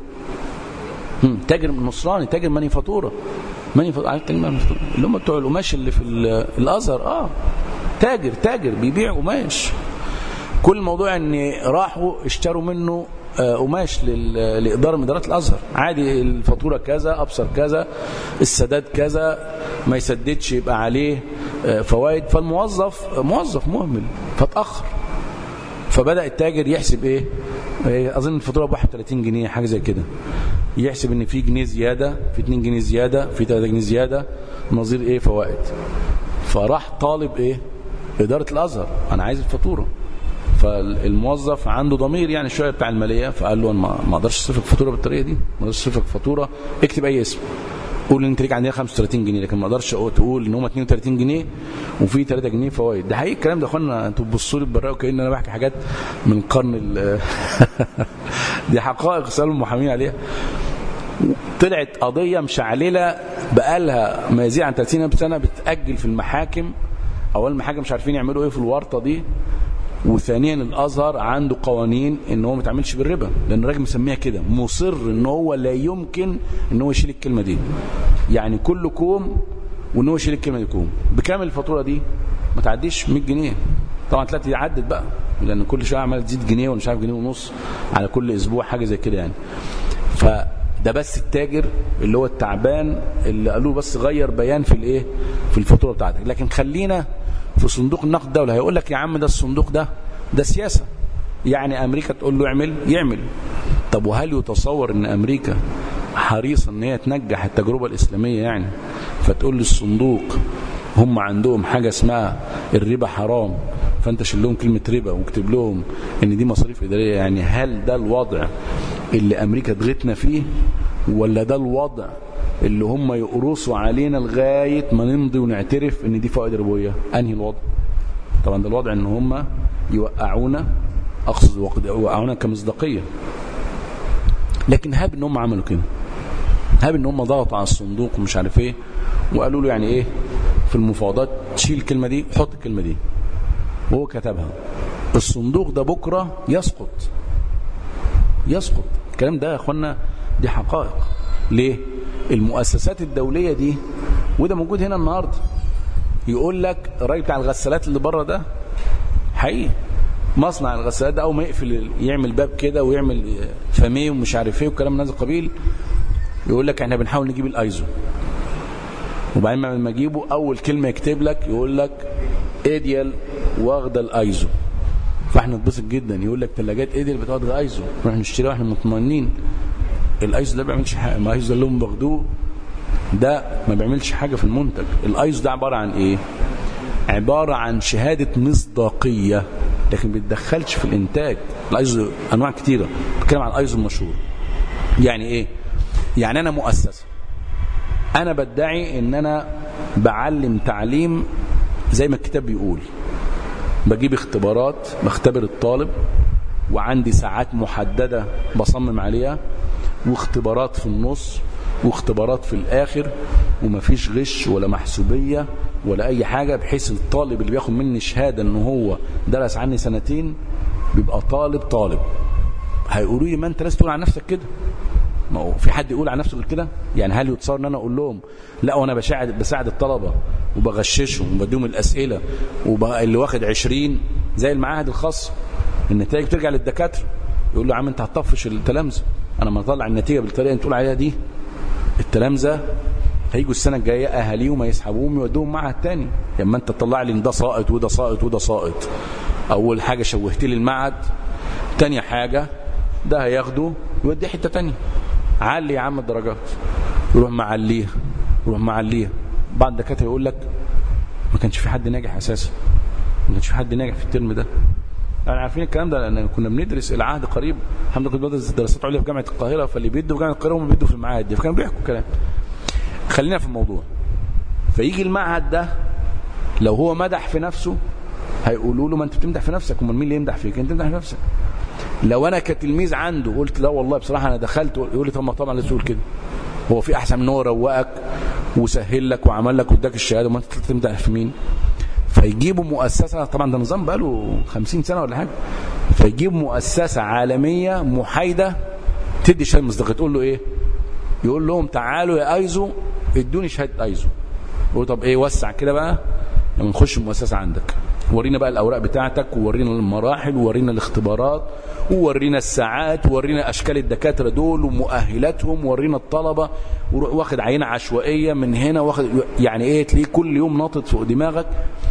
تاجر نصراني تاجر مانيفاتورة مانيفاتورة عارف تاجر مانيفاتورة اللي هم بتوع القماش اللي في الازهر اه تاجر تاجر بيبيع قماش كل موضوع ان راحوا اشتروا منه قماش لإدارة من إدارات الأزهر عادي الفاتورة كذا أبصر كذا السداد كذا ما يسددش يبقى عليه فوائد فالموظف موظف مهمل فتأخر فبدأ التاجر يحسب إيه أظن الفاتورة ب 31 جنيه حاجة زي كده يحسب إن في جنيه زيادة في 2 جنيه زيادة في 3 جنيه زيادة نظير إيه فوائد فراح طالب إيه إدارة الأزهر أنا عايز الفاتورة فالموظف عنده ضمير يعني شويه بتاع الماليه فقال له انا ما اقدرش اصرف لك فاتوره بالطريقه دي ما اقدرش اصرف لك فاتوره اكتب اي اسم قول ان انت ليك عندنا 35 جنيه لكن ما اقدرش تقول ان هم 32 جنيه وفي 3 جنيه فوائد ده حقيقي الكلام ده يا اخوانا انتوا بتبصوا لي ببراءه وكأن انا بحكي حاجات من قرن دي حقائق سالوا المحامين عليها طلعت قضيه مشعلله بقالها ما يزيد عن 30 سنه بتاجل في المحاكم اول المحاكم مش عارفين يعملوا ايه في الورطه دي وثانيا الازهر عنده قوانين ان هو ما يتعاملش بالربا لان الراجل مسميها كده مصر ان هو لا يمكن ان هو يشيل الكلمه دي يعني كل كوم وان هو يشيل الكلمه دي كوم بكام الفاتوره دي ما تعديش 100 جنيه طبعا ثلاثه دي عدت بقى لان كل شويه عماله تزيد جنيه ومش عارف جنيه ونص على كل اسبوع حاجه زي كده يعني فده بس التاجر اللي هو التعبان اللي قالوا بس غير بيان في الايه في الفاتوره بتاعتك لكن خلينا في صندوق النقد الدولي هيقول لك يا عم ده الصندوق ده ده سياسة يعني أمريكا تقول له اعمل يعمل طب وهل يتصور أن أمريكا حريصة أن هي تنجح التجربة الإسلامية يعني فتقول للصندوق هم عندهم حاجة اسمها الربا حرام فانت شيل لهم كلمه ربا واكتب لهم ان دي مصاريف اداريه يعني هل ده الوضع اللي امريكا ضغتنا فيه ولا ده الوضع اللي هم يقرصوا علينا لغايه ما نمضي ونعترف ان دي فوائد ربويه انهي الوضع طبعا ده الوضع ان هم يوقعونا اقصد يوقعونا كمصداقيه لكن هاب ان هم عملوا كده هاب ان هم ضغطوا على الصندوق ومش عارف ايه وقالوا له يعني ايه في المفاوضات شيل الكلمه دي حط الكلمه دي وهو كتبها الصندوق ده بكره يسقط يسقط الكلام ده يا اخوانا دي حقائق ليه المؤسسات الدوليه دي وده موجود هنا النهارده يقول لك الراجل بتاع الغسالات اللي بره ده حقيقي مصنع الغسالات ده اول ما يقفل يعمل باب كده ويعمل فاميه ومش عارف ايه والكلام من هذا القبيل يقول لك احنا بنحاول نجيب الايزو وبعدين لما يجيبه اول كلمه يكتب لك يقول لك ايديال واخده الايزو فاحنا نتبسط جدا يقول لك ثلاجات ايديال بتاخد الايزو نروح نشتريها واحنا مطمئنين الايزو ده ما بيعملش حاجه ما الايزو ده اللي هم باخدوه ده ما بيعملش حاجه في المنتج الايزو ده عباره عن ايه عباره عن شهاده مصداقيه لكن ما بيتدخلش في الانتاج الايزو انواع كتيره بتكلم عن الايزو المشهور يعني ايه يعني انا مؤسسه انا بدعي ان انا بعلم تعليم زي ما الكتاب بيقول بجيب اختبارات بختبر الطالب وعندي ساعات محددة بصمم عليها واختبارات في النص واختبارات في الآخر ومفيش غش ولا محسوبية ولا أي حاجة بحيث الطالب اللي بياخد مني شهادة ان هو درس عني سنتين بيبقى طالب طالب هيقولوا لي ما انت لازم تقول عن نفسك كده ما هو في حد يقول عن نفسه غير كده يعني هل يتصور ان انا اقول لهم لا وانا بساعد بساعد الطلبه وبغششهم وبديهم الاسئله واللي واخد 20 زي المعاهد الخاصه النتائج بترجع للدكاتره يقول له يا عم انت هتطفش التلامذه انا ما اطلع النتيجه بالطريقه اللي تقول عليها دي التلامذه هيجوا السنه الجايه اهاليهم هيسحبوهم يودوهم معهد تاني لما انت تطلع لي ان ده ساقط وده ساقط وده ساقط اول حاجه شوهت لي المعهد تاني حاجه ده هياخده يوديه حته تانيه علي يا عم الدرجات يروح معليها يروح معليها بعض الدكاتره يقول لك ما كانش في حد ناجح اساسا ما كانش في حد ناجح في الترم ده احنا عارفين الكلام ده لان كنا بندرس العهد قريب الحمد لله كنت بدرس دراسات عليا في جامعه القاهره فاللي بيدوا في جامعه القاهره هم بيدوا في المعاهد دي فكانوا بيحكوا كلام خلينا في الموضوع فيجي المعهد ده لو هو مدح في نفسه هيقولوا له ما انت بتمدح في نفسك امال مين اللي يمدح فيك انت تمدح في نفسك لو انا كتلميذ عنده قلت لا والله بصراحه انا دخلت يقول لي طب ما طبعا لازم تقول كده هو في احسن من هو روقك وسهل لك وعمل لك واداك الشهاده وما انت تمدح في مين فيجيبوا مؤسسه طبعا ده نظام بقاله 50 سنه ولا حاجه فيجيبوا مؤسسه عالميه محايده تدي شهاده مصداقيه تقول له ايه يقول لهم تعالوا يا ايزو ادوني شهاده ايزو يقول طب ايه وسع كده بقى لما نخش المؤسسه عندك ورينا بقى الاوراق بتاعتك وورينا المراحل وورينا الاختبارات وورينا الساعات وورينا اشكال الدكاتره دول ومؤهلاتهم وورينا الطلبه وروح واخد عينه عشوائيه من هنا واخد يعني ايه تلاقيه كل يوم ناطط فوق دماغك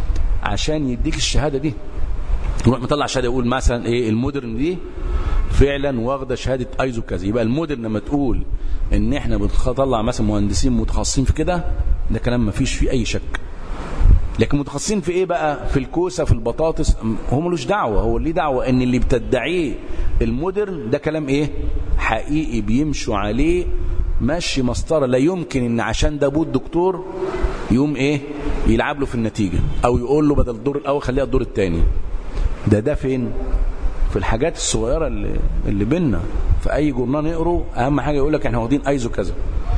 عشان يديك الشهاده دي يروح مطلع شهاده يقول مثلا ايه المودرن دي فعلا واخده شهاده ايزو كذا يبقى المودرن لما تقول ان احنا بنطلع مثلا مهندسين متخصصين في كده ده كلام ما فيش فيه اي شك لكن متخصصين في ايه بقى في الكوسه في البطاطس هو ملوش دعوه هو ليه دعوه ان اللي بتدعيه المودرن ده كلام ايه حقيقي بيمشوا عليه ماشي مسطره لا يمكن ان عشان ده ابوه الدكتور يقوم ايه يلعب له في النتيجه او يقول له بدل الدور الاول خليها الدور الثاني ده ده فين في الحاجات الصغيره اللي اللي بينا في اي جورنال نقره اهم حاجه يقول لك احنا واخدين ايزو كذا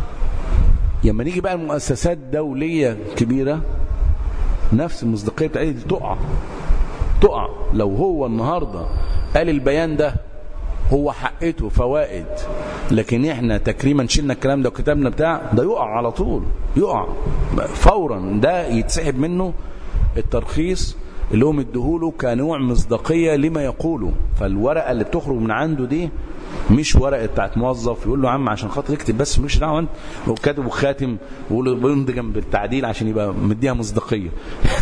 لما نيجي بقى المؤسسات دوليه كبيره نفس المصداقيه بتاعتها دي تقع تقع لو هو النهارده قال البيان ده هو حقته فوائد لكن احنا تكريما شلنا الكلام ده وكتبنا بتاع ده يقع على طول يقع فورا ده يتسحب منه الترخيص اللي هو مديهوله كنوع مصداقيه لما يقوله فالورقه اللي بتخرج من عنده دي مش ورقه بتاعت موظف يقول له يا عم عشان خاطر اكتب بس مالكش دعوه انت وكاتب وخاتم ويقول له بيمضي جنب التعديل عشان يبقى مديها مصداقيه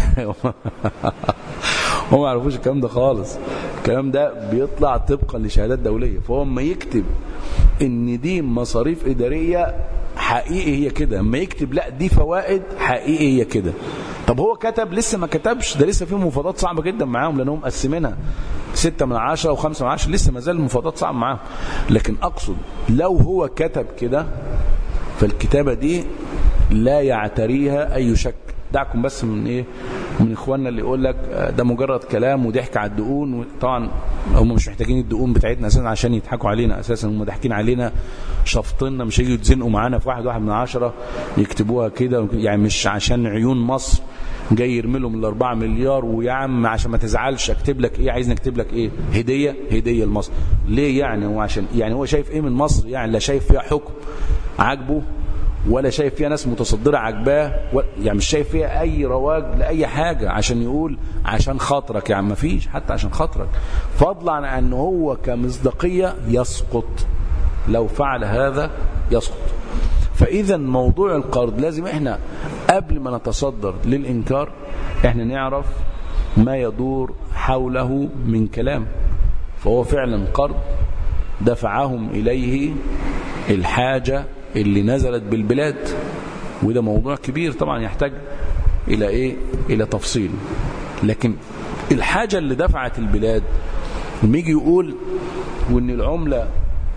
هم ما يعرفوش الكلام ده خالص الكلام ده بيطلع طبقا لشهادات دوليه فهو اما يكتب ان دي مصاريف اداريه حقيقي هي كده اما يكتب لا دي فوائد حقيقي هي كده طب هو كتب لسه ما كتبش ده لسه في مفاوضات صعبه جدا معاهم لانهم مقسمينها ستة من عشرة وخمسة من عشرة لسه ما زال المفاوضات صعبة معاهم لكن أقصد لو هو كتب كده فالكتابة دي لا يعتريها أي شك دعكم بس من ايه من اخواننا اللي يقول لك ده مجرد كلام وضحك على الدقون طبعا هم مش محتاجين الدقون بتاعتنا اساسا عشان يضحكوا علينا اساسا هم ضاحكين علينا شفطنا مش هيجوا يتزنقوا معانا في واحد واحد من عشرة يكتبوها كده يعني مش عشان عيون مصر جاي يرمي لهم الاربعة مليار ويا عم عشان ما تزعلش اكتب لك ايه عايزني اكتب لك ايه هديه هديه لمصر ليه يعني هو عشان يعني هو شايف ايه من مصر يعني لا شايف فيها حكم عاجبه ولا شايف فيها ناس متصدرة عجباه يعني مش شايف فيها أي رواج لأي حاجة عشان يقول عشان خاطرك يعني ما فيش حتى عشان خاطرك فضلا عن أنه هو كمصداقية يسقط لو فعل هذا يسقط فإذا موضوع القرض لازم احنا قبل ما نتصدر للإنكار احنا نعرف ما يدور حوله من كلام فهو فعلا قرض دفعهم إليه الحاجة اللي نزلت بالبلاد وده موضوع كبير طبعا يحتاج إلى إيه إلى تفصيل لكن الحاجة اللي دفعت البلاد لما يجي يقول وإن العملة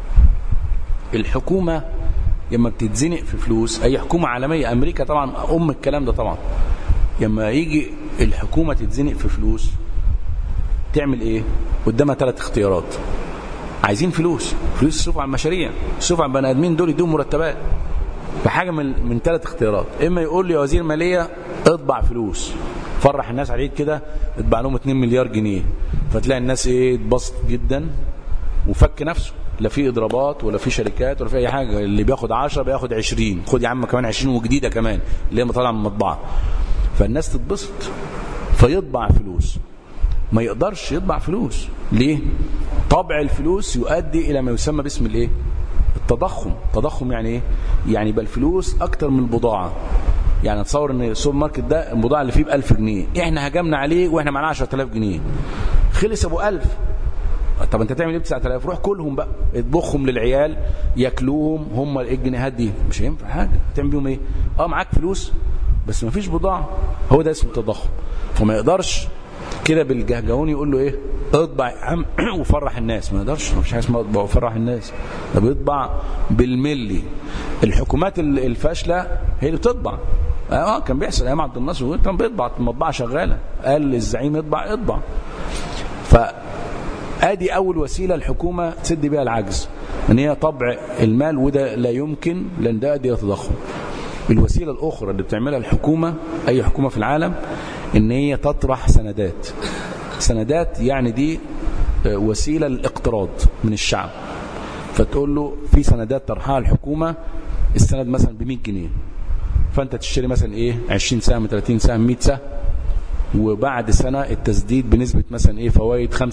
الحكومة لما بتتزنق في فلوس أي حكومة عالمية أمريكا طبعا أم الكلام ده طبعا لما يجي الحكومة تتزنق في فلوس تعمل إيه قدامها ثلاث اختيارات عايزين فلوس فلوس يصرفوا على المشاريع يصرفوا على البني ادمين دول يدوهم مرتبات بحاجه من من ثلاث اختيارات اما يقول لي يا وزير ماليه اطبع فلوس فرح الناس عليك كده اطبع لهم 2 مليار جنيه فتلاقي الناس ايه اتبسط جدا وفك نفسه لا في اضرابات ولا في شركات ولا في اي حاجه اللي بياخد 10 بياخد 20 خد يا عم كمان 20 وجديده كمان اللي هي طالعه من المطبعه فالناس تتبسط فيطبع فلوس ما يقدرش يطبع فلوس ليه طبع الفلوس يؤدي الى ما يسمى باسم الايه التضخم تضخم يعني ايه يعني يبقى الفلوس اكتر من البضاعه يعني تصور ان السوبر ماركت ده البضاعه اللي فيه ب 1000 جنيه احنا هجمنا عليه واحنا معانا 10000 جنيه خلص ابو 1000 طب انت تعمل ايه ب 9000 روح كلهم بقى اطبخهم للعيال ياكلوهم هم الجنيهات دي مش هينفع حاجه تعمل بيهم ايه اه معاك فلوس بس ما فيش بضاعه هو ده اسمه التضخم فما يقدرش كده بالجهجهون يقول له ايه اطبع يا عم وفرح الناس ما يقدرش ما فيش حاجه اسمها اطبع وفرح الناس ده بيطبع بالملي الحكومات الفاشله هي اللي بتطبع اه كان بيحصل ايام عبد الناصر كان بيطبع المطبعه شغاله قال للزعيم اطبع اطبع ف ادي اول وسيله الحكومه تسد بيها العجز ان هي طبع المال وده لا يمكن لان ده ادي تضخم الوسيله الاخرى اللي بتعملها الحكومه اي حكومه في العالم ان هي تطرح سندات سندات يعني دي وسيله للاقتراض من الشعب فتقول له في سندات طرحها الحكومه السند مثلا ب 100 جنيه فانت تشتري مثلا ايه 20 سهم 30 سهم 100 سهم وبعد سنه التسديد بنسبه مثلا ايه فوائد 5%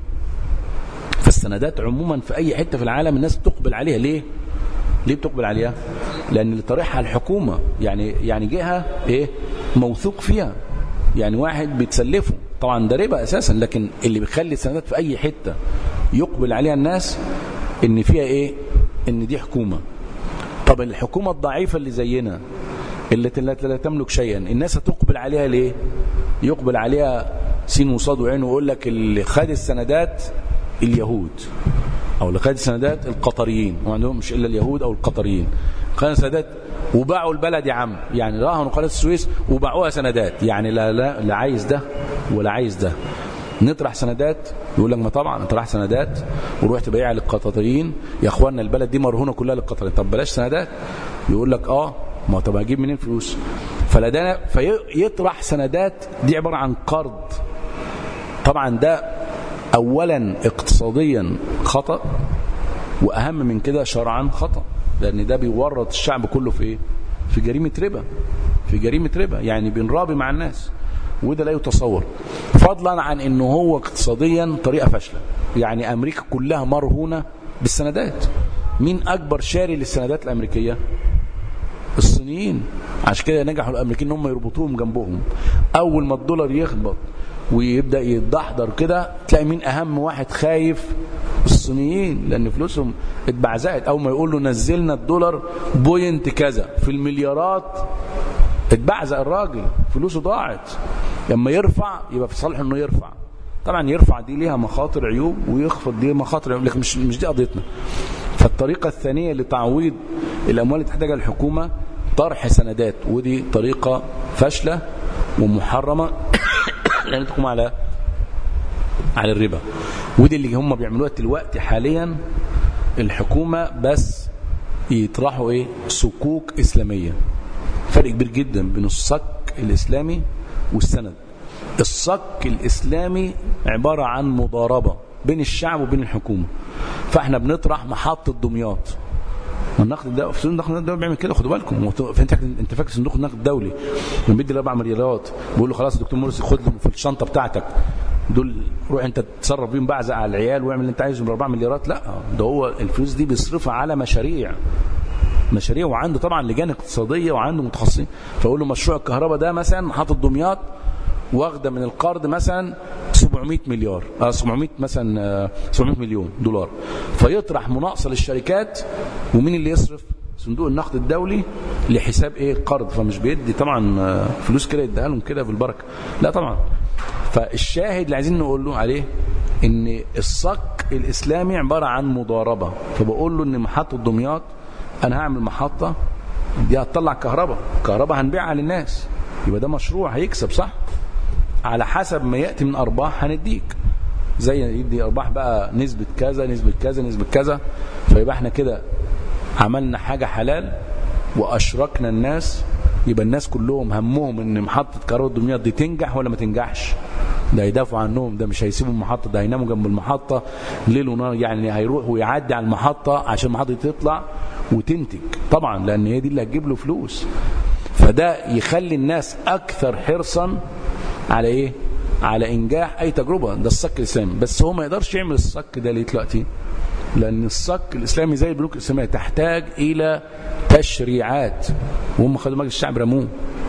فالسندات عموما في اي حته في العالم الناس بتقبل عليها ليه ليه بتقبل عليها لان اللي طرحها الحكومه يعني يعني جهه ايه موثوق فيها يعني واحد بيتسلفه طبعا ده ربا اساسا لكن اللي بيخلي السندات في اي حته يقبل عليها الناس ان فيها ايه ان دي حكومه طب الحكومه الضعيفه اللي زينا اللي لا تملك شيئا الناس هتقبل عليها ليه يقبل عليها سين وصاد وعين ويقول لك اللي خد السندات اليهود او اللي خد السندات القطريين وما عندهم مش الا اليهود او القطريين خد سندات وباعوا البلد يا عم يعني راهنوا قناه السويس وباعوها سندات يعني لا لا لا عايز ده ولا عايز ده نطرح سندات يقول لك ما طبعا نطرح سندات وروح تبيعها للقطريين يا اخوانا البلد دي مرهونه كلها للقطريين طب بلاش سندات يقول لك اه ما طب هجيب منين فلوس فلدانا فيطرح سندات دي عباره عن قرض طبعا ده اولا اقتصاديا خطا واهم من كده شرعا خطا لان ده بيورط الشعب كله في ايه في جريمه ربا في جريمه ربا يعني بنرابي مع الناس وده لا يتصور فضلا عن انه هو اقتصاديا طريقه فاشله يعني امريكا كلها مرهونه بالسندات مين اكبر شاري للسندات الامريكيه الصينيين عشان كده نجحوا الامريكيين ان هم يربطوهم جنبهم اول ما الدولار يخبط ويبدا يتدحضر كده تلاقي مين اهم واحد خايف الصينيين لان فلوسهم اتبعزقت اول ما يقول له نزلنا الدولار بوينت كذا في المليارات اتبعزق الراجل فلوسه ضاعت لما يرفع يبقى في صالحه انه يرفع طبعا يرفع دي ليها مخاطر عيوب ويخفض دي مخاطر عيوب لكن مش مش دي قضيتنا فالطريقه الثانيه لتعويض الاموال اللي تحتاجها الحكومه طرح سندات ودي طريقه فاشله ومحرمه لان تقوم على على الربا ودي اللي هم بيعملوها دلوقتي حاليا الحكومه بس يطرحوا ايه صكوك اسلاميه فرق كبير جدا بين الصك الاسلامي والسند الصك الاسلامي عباره عن مضاربه بين الشعب وبين الحكومه فاحنا بنطرح محطه دمياط والنقد ده في صندوق النقد الدولي بيعمل كده خدوا بالكم فانت انت فاكر صندوق النقد الدولي لما بيدي 4 مليارات بيقول له خلاص دكتور مرسي خد في الشنطه بتاعتك دول روح انت تتصرف بيهم بعزق على العيال واعمل اللي انت عايزه ب 4 مليارات لا ده هو الفلوس دي بيصرفها على مشاريع مشاريع وعنده طبعا لجان اقتصاديه وعنده متخصصين فاقول له مشروع الكهرباء ده مثلا محطه دمياط واخده من القرض مثلا 700 مليار اه 700 مثلا آه 700 مليون دولار فيطرح مناقصه للشركات ومين اللي يصرف صندوق النقد الدولي لحساب ايه القرض فمش بيدي طبعا آه فلوس كده يديها لهم كده بالبركه لا طبعا فالشاهد اللي عايزين نقول له عليه ان الصك الاسلامي عباره عن مضاربه فبقول له ان محطه دمياط انا هعمل محطه دي هتطلع كهرباء كهرباء هنبيعها للناس يبقى ده مشروع هيكسب صح على حسب ما ياتي من ارباح هنديك زي يدي ارباح بقى نسبه كذا نسبه كذا نسبه كذا فيبقى احنا كده عملنا حاجه حلال واشركنا الناس يبقى الناس كلهم همهم ان محطه كهرباء دمياط دي تنجح ولا ما تنجحش ده يدافعوا عنهم ده مش هيسيبوا المحطه ده هيناموا جنب المحطه ليل ونهار يعني هيروح ويعدي على المحطه عشان المحطه تطلع وتنتج طبعا لان هي دي اللي هتجيب له فلوس فده يخلي الناس اكثر حرصا على ايه على انجاح اي تجربه ده الصك الاسلامي بس هو ما يقدرش يعمل الصك ده ليه دلوقتي لان الصك الاسلامي زي البنوك الاسلاميه تحتاج الى تشريعات وهم خدوا مجلس الشعب رموه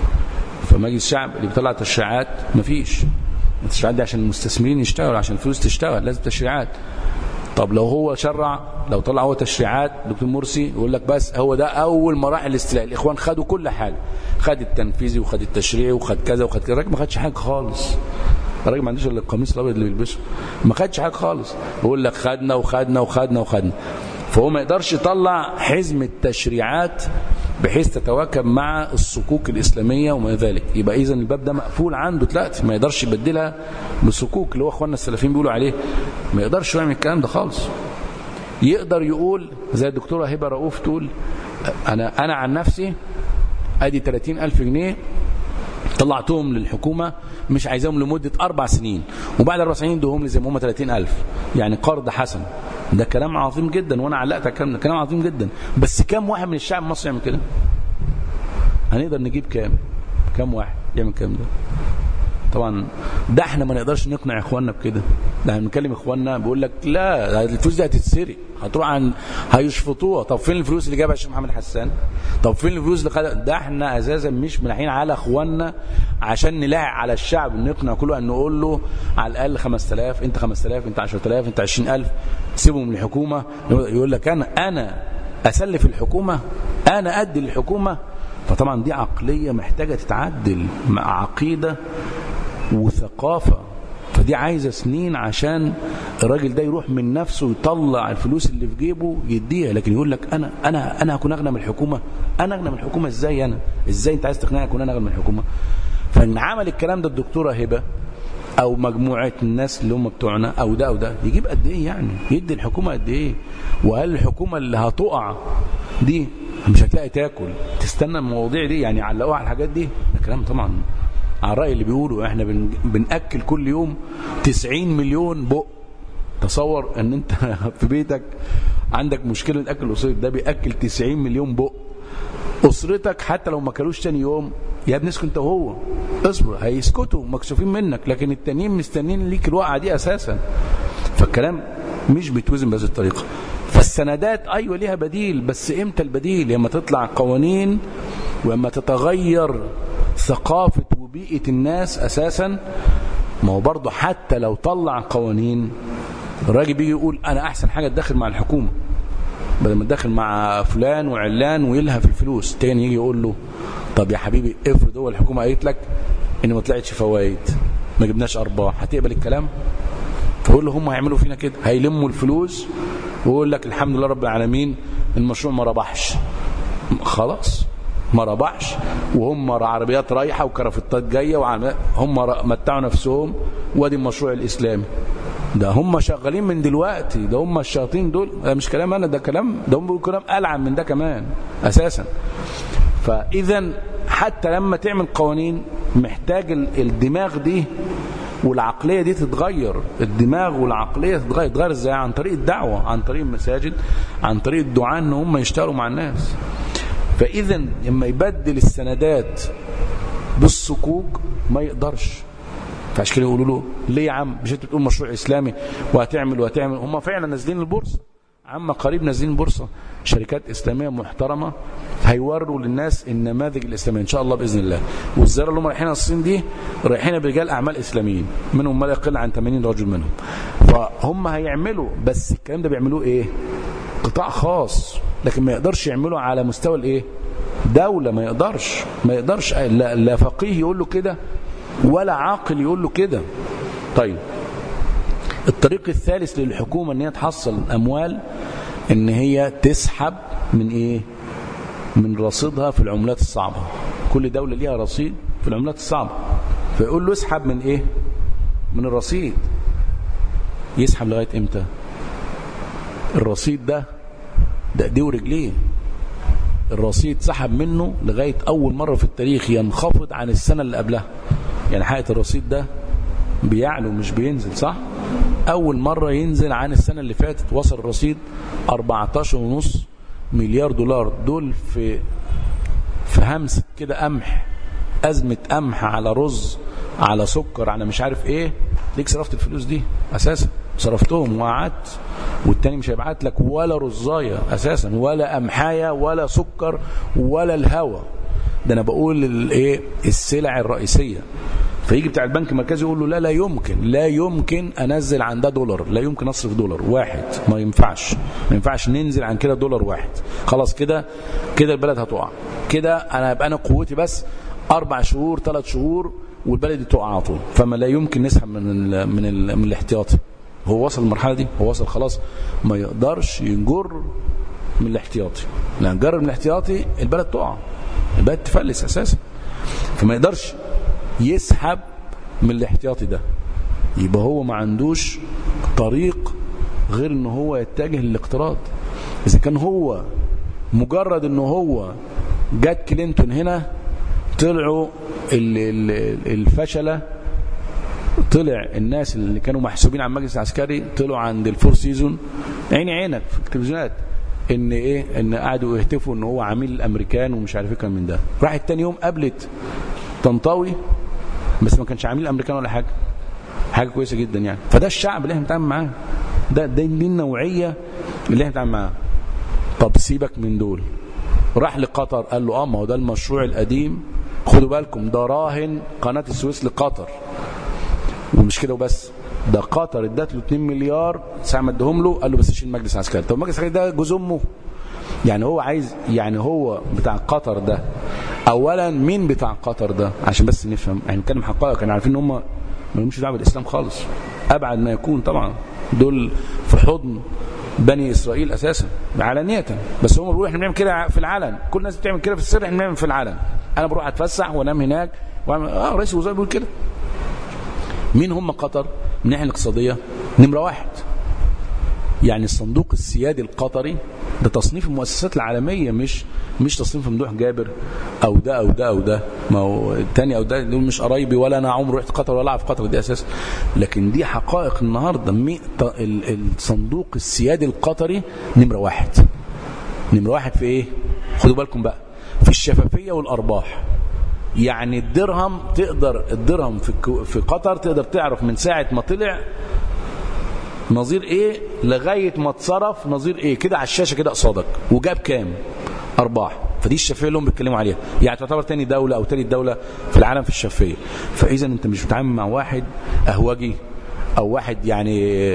فمجلس الشعب اللي بيطلع تشريعات مفيش التشريعات دي عشان المستثمرين يشتغلوا عشان الفلوس تشتغل لازم تشريعات طب لو هو شرع لو طلع هو تشريعات دكتور مرسي يقول لك بس هو ده اول مراحل الاستيلاء الاخوان خدوا كل حاجه خد التنفيذي وخد التشريعي وخد كذا وخد كذا الراجل ما خدش حاجه خالص الراجل ما عندوش الا القميص الابيض اللي بيلبسه ما خدش حاجه خالص بيقول لك خدنا وخدنا وخدنا وخدنا فهو ما يقدرش يطلع حزم التشريعات بحيث تتواكب مع الصكوك الإسلامية وما ذلك يبقى إذا الباب ده مقفول عنده دلوقتي ما يقدرش يبدلها بصكوك اللي هو أخواننا السلفيين بيقولوا عليه ما يقدرش يعمل الكلام ده خالص يقدر يقول زي الدكتورة هبة رؤوف تقول أنا, أنا عن نفسي أدي 30 ألف جنيه طلعتهم للحكومة مش عايزاهم لمدة أربع سنين وبعد أربع سنين دوهم لي زي ما هم 30 ألف يعني قرض حسن ده كلام عظيم جدا وأنا علقت الكلام ده كلام عظيم جدا بس كم واحد من الشعب المصري يعمل كده هنقدر نجيب كام كم واحد يعمل كام ده طبعا ده احنا ما نقدرش نقنع اخواننا بكده ده بنكلم اخواننا بيقول لك لا الفلوس دي هتتسرق هتروح عن هيشفطوها طب فين الفلوس اللي جابها الشيخ محمد حسان طب فين الفلوس اللي خد ده احنا اساسا مش ملاحين على اخواننا عشان نلاعب على الشعب نقنع كله ان نقول له على الاقل 5000 انت 5000 انت 10000 انت 20000 سيبهم للحكومه يقول لك انا انا اسلف الحكومه انا ادي للحكومه فطبعا دي عقليه محتاجه تتعدل مع عقيده وثقافة فدي عايزة سنين عشان الراجل ده يروح من نفسه يطلع الفلوس اللي في جيبه يديها لكن يقول لك انا انا انا هكون اغنى من الحكومه انا اغنى من الحكومه ازاي انا ازاي انت عايز تقنعني اكون انا اغنى من الحكومه فان عمل الكلام ده الدكتوره هبه او مجموعه الناس اللي هم بتوعنا او ده او ده يجيب قد ايه يعني يدي الحكومه قد ايه وهل الحكومه اللي هتقع دي مش هتلاقي تاكل تستنى المواضيع دي يعني علقوها على الحاجات دي ده كلام طبعا على الرأي اللي بيقولوا احنا بن بنأكل كل يوم 90 مليون بق تصور ان انت في بيتك عندك مشكلة الاكل الاسرتك ده بيأكل 90 مليون بق اسرتك حتى لو ما كلوش تاني يوم يا ابني اسكت انت وهو اصبر هيسكتوا مكسوفين منك لكن التانيين مستنيين ليك الوقعه دي اساسا فالكلام مش بيتوزن بهذه الطريقه فالسندات ايوه ليها بديل بس امتى البديل لما تطلع قوانين ولما تتغير ثقافة وبيئة الناس أساسا ما هو برضه حتى لو طلع قوانين الراجل بيجي يقول أنا أحسن حاجة أتدخل مع الحكومة بدل ما تدخل مع فلان وعلان ويلهى في الفلوس تاني يجي يقول له طب يا حبيبي افرض هو الحكومه قالت لك ان ما طلعتش فوائد ما جبناش ارباح هتقبل الكلام فقول له هم هيعملوا فينا كده هيلموا الفلوس ويقول لك الحمد لله رب العالمين المشروع ما ربحش خلاص ما ربحش وهم عربيات رايحه وكرافتات جايه هم متعوا نفسهم وادي المشروع الاسلامي ده هم شغالين من دلوقتي ده هم الشياطين دول ده مش كلام انا ده كلام ده هم بيقولوا كلام العن من ده كمان اساسا فاذا حتى لما تعمل قوانين محتاج الدماغ دي والعقلية دي تتغير الدماغ والعقلية تتغير تتغير ازاي عن طريق الدعوة عن طريق المساجد عن طريق الدعاء ان هم يشتغلوا مع الناس فاذا لما يبدل السندات بالصكوك ما يقدرش فعشان كده يقولوا له ليه يا عم مش انت بتقول مشروع اسلامي وهتعمل وهتعمل هم فعلا نازلين البورصه عم قريب نازلين البورصه شركات اسلاميه محترمه هيوروا للناس النماذج الاسلاميه ان شاء الله باذن الله والزياره اللي هم رايحين الصين دي رايحين برجال اعمال اسلاميين منهم ما لا يقل عن 80 رجل منهم فهم هيعملوا بس الكلام ده بيعملوه ايه قطاع خاص لكن ما يقدرش يعمله على مستوى الايه دولة ما يقدرش ما يقدرش لا, لا فقيه يقول له كده ولا عاقل يقول له كده طيب الطريق الثالث للحكومة ان هي تحصل اموال ان هي تسحب من ايه من رصيدها في العملات الصعبة كل دولة ليها رصيد في العملات الصعبة فيقول له اسحب من ايه من الرصيد يسحب لغاية امتى الرصيد ده ده ايديه ورجليه الرصيد سحب منه لغاية أول مرة في التاريخ ينخفض عن السنة اللي قبلها يعني حقيقة الرصيد ده بيعلو مش بينزل صح أول مرة ينزل عن السنة اللي فاتت وصل الرصيد 14.5 مليار دولار دول في في همسة كده قمح أزمة قمح على رز على سكر على مش عارف ايه ليك صرفت الفلوس دي أساسا صرفتهم وقعدت والتاني مش هيبعت لك ولا رزاية أساسا ولا أمحاية ولا سكر ولا الهوى ده أنا بقول الايه السلع الرئيسية فيجي بتاع البنك المركزي يقول له لا لا يمكن لا يمكن انزل عن ده دولار لا يمكن اصرف دولار واحد ما ينفعش ما ينفعش ننزل عن كده دولار واحد خلاص كده كده البلد هتقع كده انا هبقى انا قوتي بس اربع شهور ثلاث شهور والبلد دي تقع على طول فما لا يمكن نسحب من ال من ال من الاحتياطي هو وصل المرحله دي هو وصل خلاص ما يقدرش ينجر من الاحتياطي لان جر من الاحتياطي البلد تقع البلد تفلس اساسا فما يقدرش يسحب من الاحتياطي ده يبقى هو ما عندوش طريق غير ان هو يتجه للاقتراض اذا كان هو مجرد ان هو جات كلينتون هنا طلعوا الفشله طلع الناس اللي كانوا محسوبين على المجلس العسكري طلعوا عند الفور سيزون عيني عينك في التلفزيونات ان ايه ان قعدوا يهتفوا ان هو عميل الامريكان ومش عارف ايه كان من ده راحت تاني يوم قابلت طنطاوي بس ما كانش عميل الامريكان ولا حاجه حاجه كويسه جدا يعني فده الشعب اللي احنا بنتعامل معاه ده دي النوعيه اللي احنا بنتعامل معاها طب سيبك من دول راح لقطر قال له اه ما هو ده المشروع القديم خدوا بالكم ده راهن قناه السويس لقطر ومش كده وبس ده قطر ادت له 2 مليار ساعه ما ادهم له قال له بس شيل المجلس العسكري طب المجلس العسكري ده جوز امه يعني هو عايز يعني هو بتاع قطر ده اولا مين بتاع قطر ده عشان بس نفهم يعني نتكلم حقائق كانوا عارفين ان هم ما لهمش دعوه بالاسلام خالص ابعد ما يكون طبعا دول في حضن بني اسرائيل اساسا علانيه بس هم بيقولوا احنا بنعمل كده في العلن كل الناس بتعمل كده في السر احنا بنعمل في العلن انا بروح اتفسح وانام هناك وأعمل... اه رئيس الوزراء بيقول كده مين هم قطر من الناحيه الاقتصاديه نمره واحد يعني الصندوق السيادي القطري ده تصنيف المؤسسات العالميه مش مش تصنيف ممدوح جابر او ده او ده او ده ما هو الثاني او ده دول مش قرايبي ولا انا عمري رحت قطر ولا في قطر دي اساسا لكن دي حقائق النهارده الصندوق السيادي القطري نمره واحد نمره واحد في ايه؟ خدوا بالكم بقى في الشفافيه والارباح يعني الدرهم تقدر الدرهم في في قطر تقدر تعرف من ساعه ما طلع نظير ايه لغايه ما اتصرف نظير ايه كده على الشاشه كده قصادك وجاب كام ارباح فدي الشفافيه اللي هم بيتكلموا عليها يعني تعتبر تاني دوله او تالت دوله في العالم في الشفافيه فاذا انت مش بتتعامل مع واحد اهوجي او واحد يعني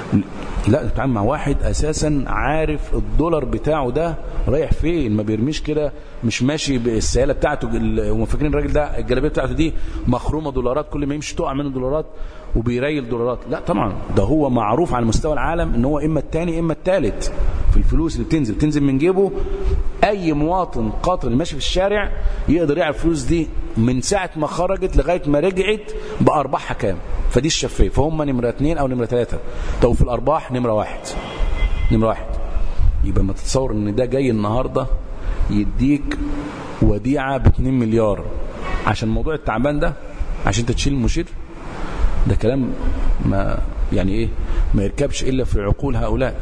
لا بتتعامل مع واحد اساسا عارف الدولار بتاعه ده رايح فين ما بيرميش كده مش ماشي بالسياله بتاعته هم فاكرين الراجل ده الجلابيه بتاعته دي مخرومه دولارات كل ما يمشي تقع منه دولارات وبيريل دولارات لا طبعا ده هو معروف على مستوى العالم ان هو اما الثاني اما الثالث في الفلوس اللي بتنزل بتنزل من جيبه اي مواطن قاطر اللي ماشي في الشارع يقدر يعرف الفلوس دي من ساعه ما خرجت لغايه ما رجعت بارباحها كام فدي الشفافيه فهم نمره اثنين او نمره ثلاثه طب في الارباح نمره واحد نمره واحد يبقى ما تتصور ان ده جاي النهارده يديك وديعه ب 2 مليار عشان موضوع التعبان ده عشان انت تشيل المشير ده كلام ما يعني ايه ما يركبش الا في عقول هؤلاء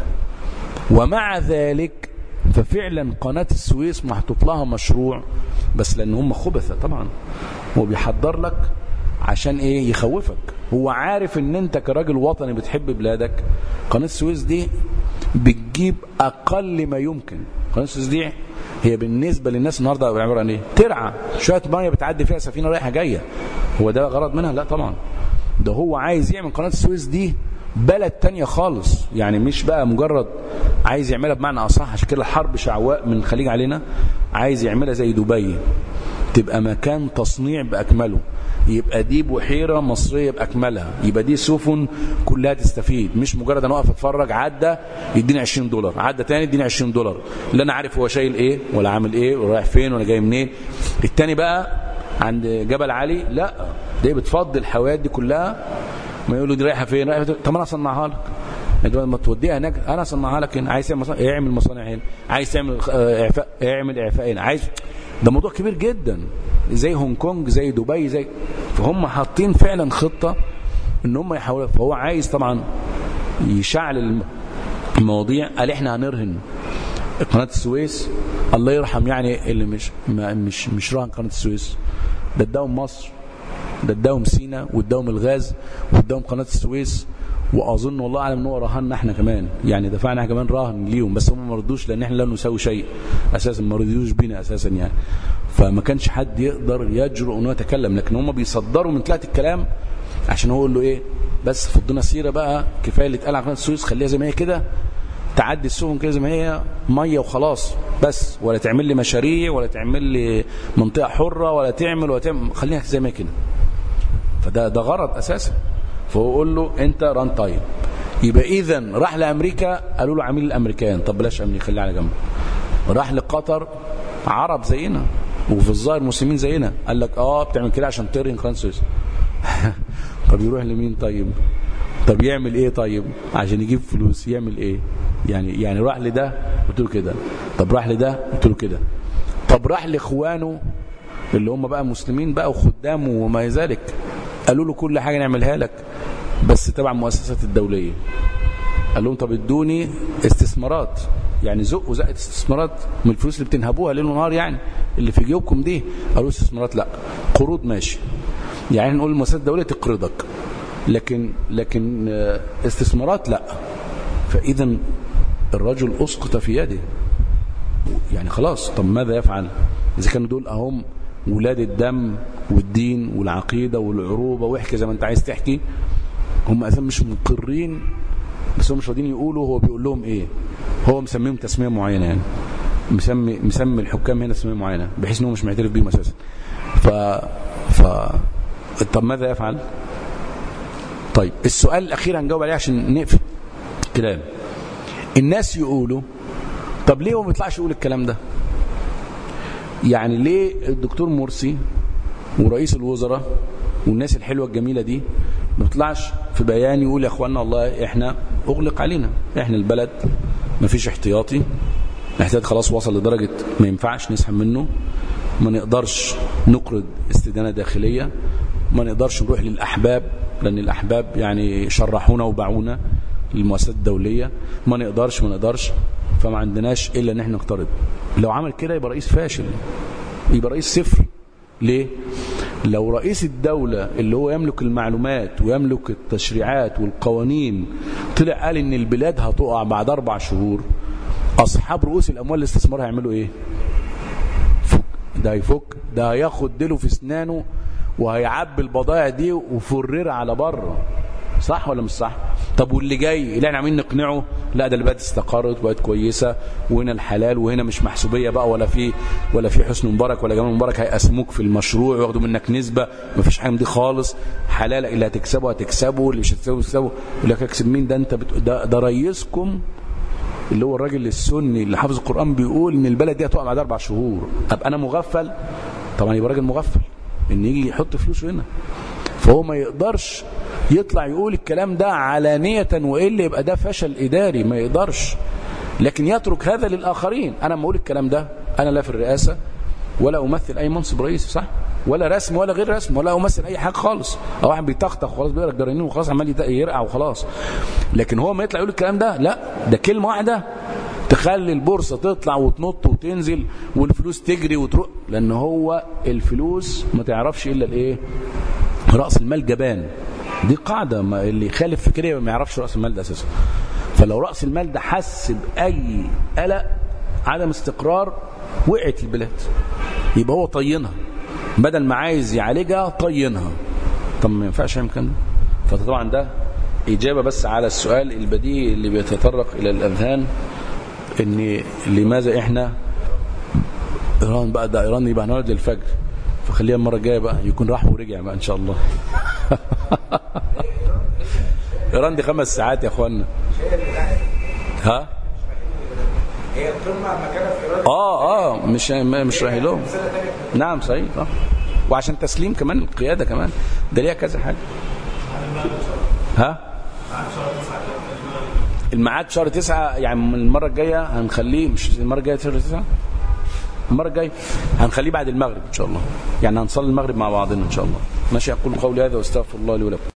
ومع ذلك ففعلا قناة السويس محطوط لها مشروع بس لان هم خبثة طبعا هو بيحضر لك عشان ايه يخوفك هو عارف ان انت كراجل وطني بتحب بلادك قناة السويس دي بتجيب اقل ما يمكن قناة السويس دي هي بالنسبة للناس النهاردة عبارة عن ايه ترعى شوية مية بتعدي فيها سفينة رايحة جاية هو ده غرض منها لا طبعا ده هو عايز يعمل قناة السويس دي بلد تانية خالص يعني مش بقى مجرد عايز يعملها بمعنى أصح عشان كده الحرب شعواء من الخليج علينا عايز يعملها زي دبي تبقى مكان تصنيع بأكمله يبقى دي بحيرة مصرية بأكملها يبقى دي سفن كلها تستفيد مش مجرد أنا أقف أتفرج عدى يديني 20 دولار عدى تاني يديني 20 دولار لا أنا عارف هو شايل إيه ولا عامل إيه ورايح فين ولا جاي منين التاني بقى عند جبل علي لا دي بتفضي الحوايات دي كلها ما يقولوا دي رايحه فين رايحه طب انا اصنعها لك انت لما توديها هناك انا اصنعها لك هنا عايز تعمل مصانع اعمل مصانع هنا عايز تعمل اعفاء اعمل اعفاء هنا عايز ده موضوع كبير جدا زي هونج كونج زي دبي زي فهم حاطين فعلا خطه ان هم يحاولوا فهو عايز طبعا يشعل المواضيع قال احنا هنرهن قناه السويس الله يرحم يعني اللي مش ما مش مش راهن قناه السويس ده اداهم مصر ده اداهم سينا واداهم الغاز واداهم قناه السويس واظن والله اعلم ان هو رهنا احنا كمان يعني دفعنا احنا كمان راهن ليهم بس هم ما رضوش لان احنا لا نساوي شيء اساسا ما رضيوش بينا اساسا يعني فما كانش حد يقدر يجرؤ انه يتكلم لكن هم بيصدروا من ثلاث الكلام عشان هو يقول له ايه بس فضنا سيره بقى كفايه اللي اتقال على قناه السويس خليها زي ما هي كده تعدي السفن كده زي ما هي ميه وخلاص بس ولا تعمل لي مشاريع ولا تعمل لي منطقه حره ولا تعمل ولا تعمل خليها زي ما هي كده فده ده غرض اساسا فهو يقول له انت ران تايم يبقى اذا راح لامريكا قالوا له عميل الامريكان طب بلاش امريكا خليه على جنب راح لقطر عرب زينا وفي الظاهر مسلمين زينا قال لك اه بتعمل كده عشان ترهن قناه السويس طب يروح لمين طيب طب يعمل ايه طيب عشان يجيب فلوس يعمل ايه يعني يعني راح لده قلت له كده طب راح لده قلت له كده طب راح لاخوانه اللي هم بقى مسلمين بقى وخدامه وما ذلك قالوا له كل حاجه نعملها لك بس تبع المؤسسات الدوليه قال لهم طب ادوني استثمارات يعني زقوا زقت استثمارات من الفلوس اللي بتنهبوها ليل ونهار يعني اللي في جيوبكم دي قالوا استثمارات لا قروض ماشي يعني نقول المؤسسات الدوليه تقرضك لكن لكن استثمارات لا فاذا الرجل اسقط في يده يعني خلاص طب ماذا يفعل اذا كانوا دول اهم ولاد الدم والدين والعقيده والعروبه واحكي زي ما انت عايز تحكي هم اساسا مش مقرين بس هم مش راضيين يقولوا هو بيقول لهم ايه هو مسميهم تسميه معينه يعني مسمي مسمي الحكام هنا تسميه معينه بحيث ان هو مش معترف بيهم اساسا ف ف طب ماذا يفعل طيب السؤال الاخير هنجاوب عليه عشان نقفل الكلام الناس يقولوا طب ليه هو ما بيطلعش يقول الكلام ده يعني ليه الدكتور مرسي ورئيس الوزراء والناس الحلوه الجميله دي ما بيطلعش في بيان يقول يا اخوانا والله احنا اغلق علينا احنا البلد ما فيش احتياطي الاحتياط خلاص وصل لدرجه ما ينفعش نسحب منه ما نقدرش نقرض استدانه داخليه ما نقدرش نروح للاحباب لان الاحباب يعني شرحونا وباعونا للمؤسسات الدوليه ما نقدرش ما نقدرش فما عندناش الا ان احنا نقترض لو عمل كده يبقى رئيس فاشل يبقى رئيس صفر ليه لو رئيس الدولة اللي هو يملك المعلومات ويملك التشريعات والقوانين طلع قال ان البلاد هتقع بعد اربع شهور اصحاب رؤوس الاموال الاستثمار هيعملوا ايه فك ده هيفك ده هياخد ديله في اسنانه وهيعبي البضائع دي وفررها على بره صح ولا مش صح طب واللي جاي اللي احنا عاملين نقنعه لا ده البلد استقرت وبقت كويسه وهنا الحلال وهنا مش محسوبيه بقى ولا في ولا في حسن مبارك ولا جمال مبارك هيقسموك في المشروع وياخدوا منك نسبه ما فيش حاجه من دي خالص حلال اللي هتكسبه هتكسبه اللي مش هتكسبه هتكسبه يقول لك اكسب مين ده انت بت... ده, ده رئيسكم اللي هو الراجل السني اللي حافظ القران بيقول ان البلد دي هتقع بعد اربع شهور ابقى انا مغفل طبعا يبقى راجل مغفل ان يجي يحط فلوسه هنا فهو ما يقدرش يطلع يقول الكلام ده علانية وإلا يبقى ده فشل إداري ما يقدرش لكن يترك هذا للآخرين أنا ما أقول الكلام ده أنا لا في الرئاسة ولا أمثل أي منصب رئيسي صح ولا رسم ولا غير رسم ولا أمثل أي حاجة خالص أو واحد بيطخطخ وخلاص بيقرا جرانين وخلاص عمال يرقع وخلاص لكن هو ما يطلع يقول الكلام ده لا ده كلمة واحدة تخلي البورصة تطلع وتنط وتنزل والفلوس تجري وتروح لأن هو الفلوس ما تعرفش إلا الإيه رأس المال جبان دي قاعدة ما اللي يخالف فكرية ما يعرفش رأس المال ده أساسا فلو رأس المال ده حس بأي قلق عدم استقرار وقعت البلاد يبقى هو طينها بدل ما عايز يعالجها طينها طب ما ينفعش يعمل كده فطبعا ده إجابة بس على السؤال البديهي اللي بيتطرق إلى الأذهان إن لماذا إحنا إيران بقى ده إيران يبقى هنقعد للفجر فخليها المرة الجاية بقى يكون راح ورجع بقى إن شاء الله إيران دي خمس ساعات يا أخوانا ها هي القمه مكانها في ايران اه اه مش مش راهي لهم نعم صحيح اه وعشان تسليم كمان القياده كمان ده ليها كذا حاجه ها الميعاد شهر تسعة يعني من المرة الجاية هنخليه مش المرة الجاية شهر تسعة المرة الجاية هنخليه بعد المغرب إن شاء الله يعني هنصلي المغرب مع بعضنا إن شاء الله ماشي أقول قولي هذا واستغفر الله لي ولكم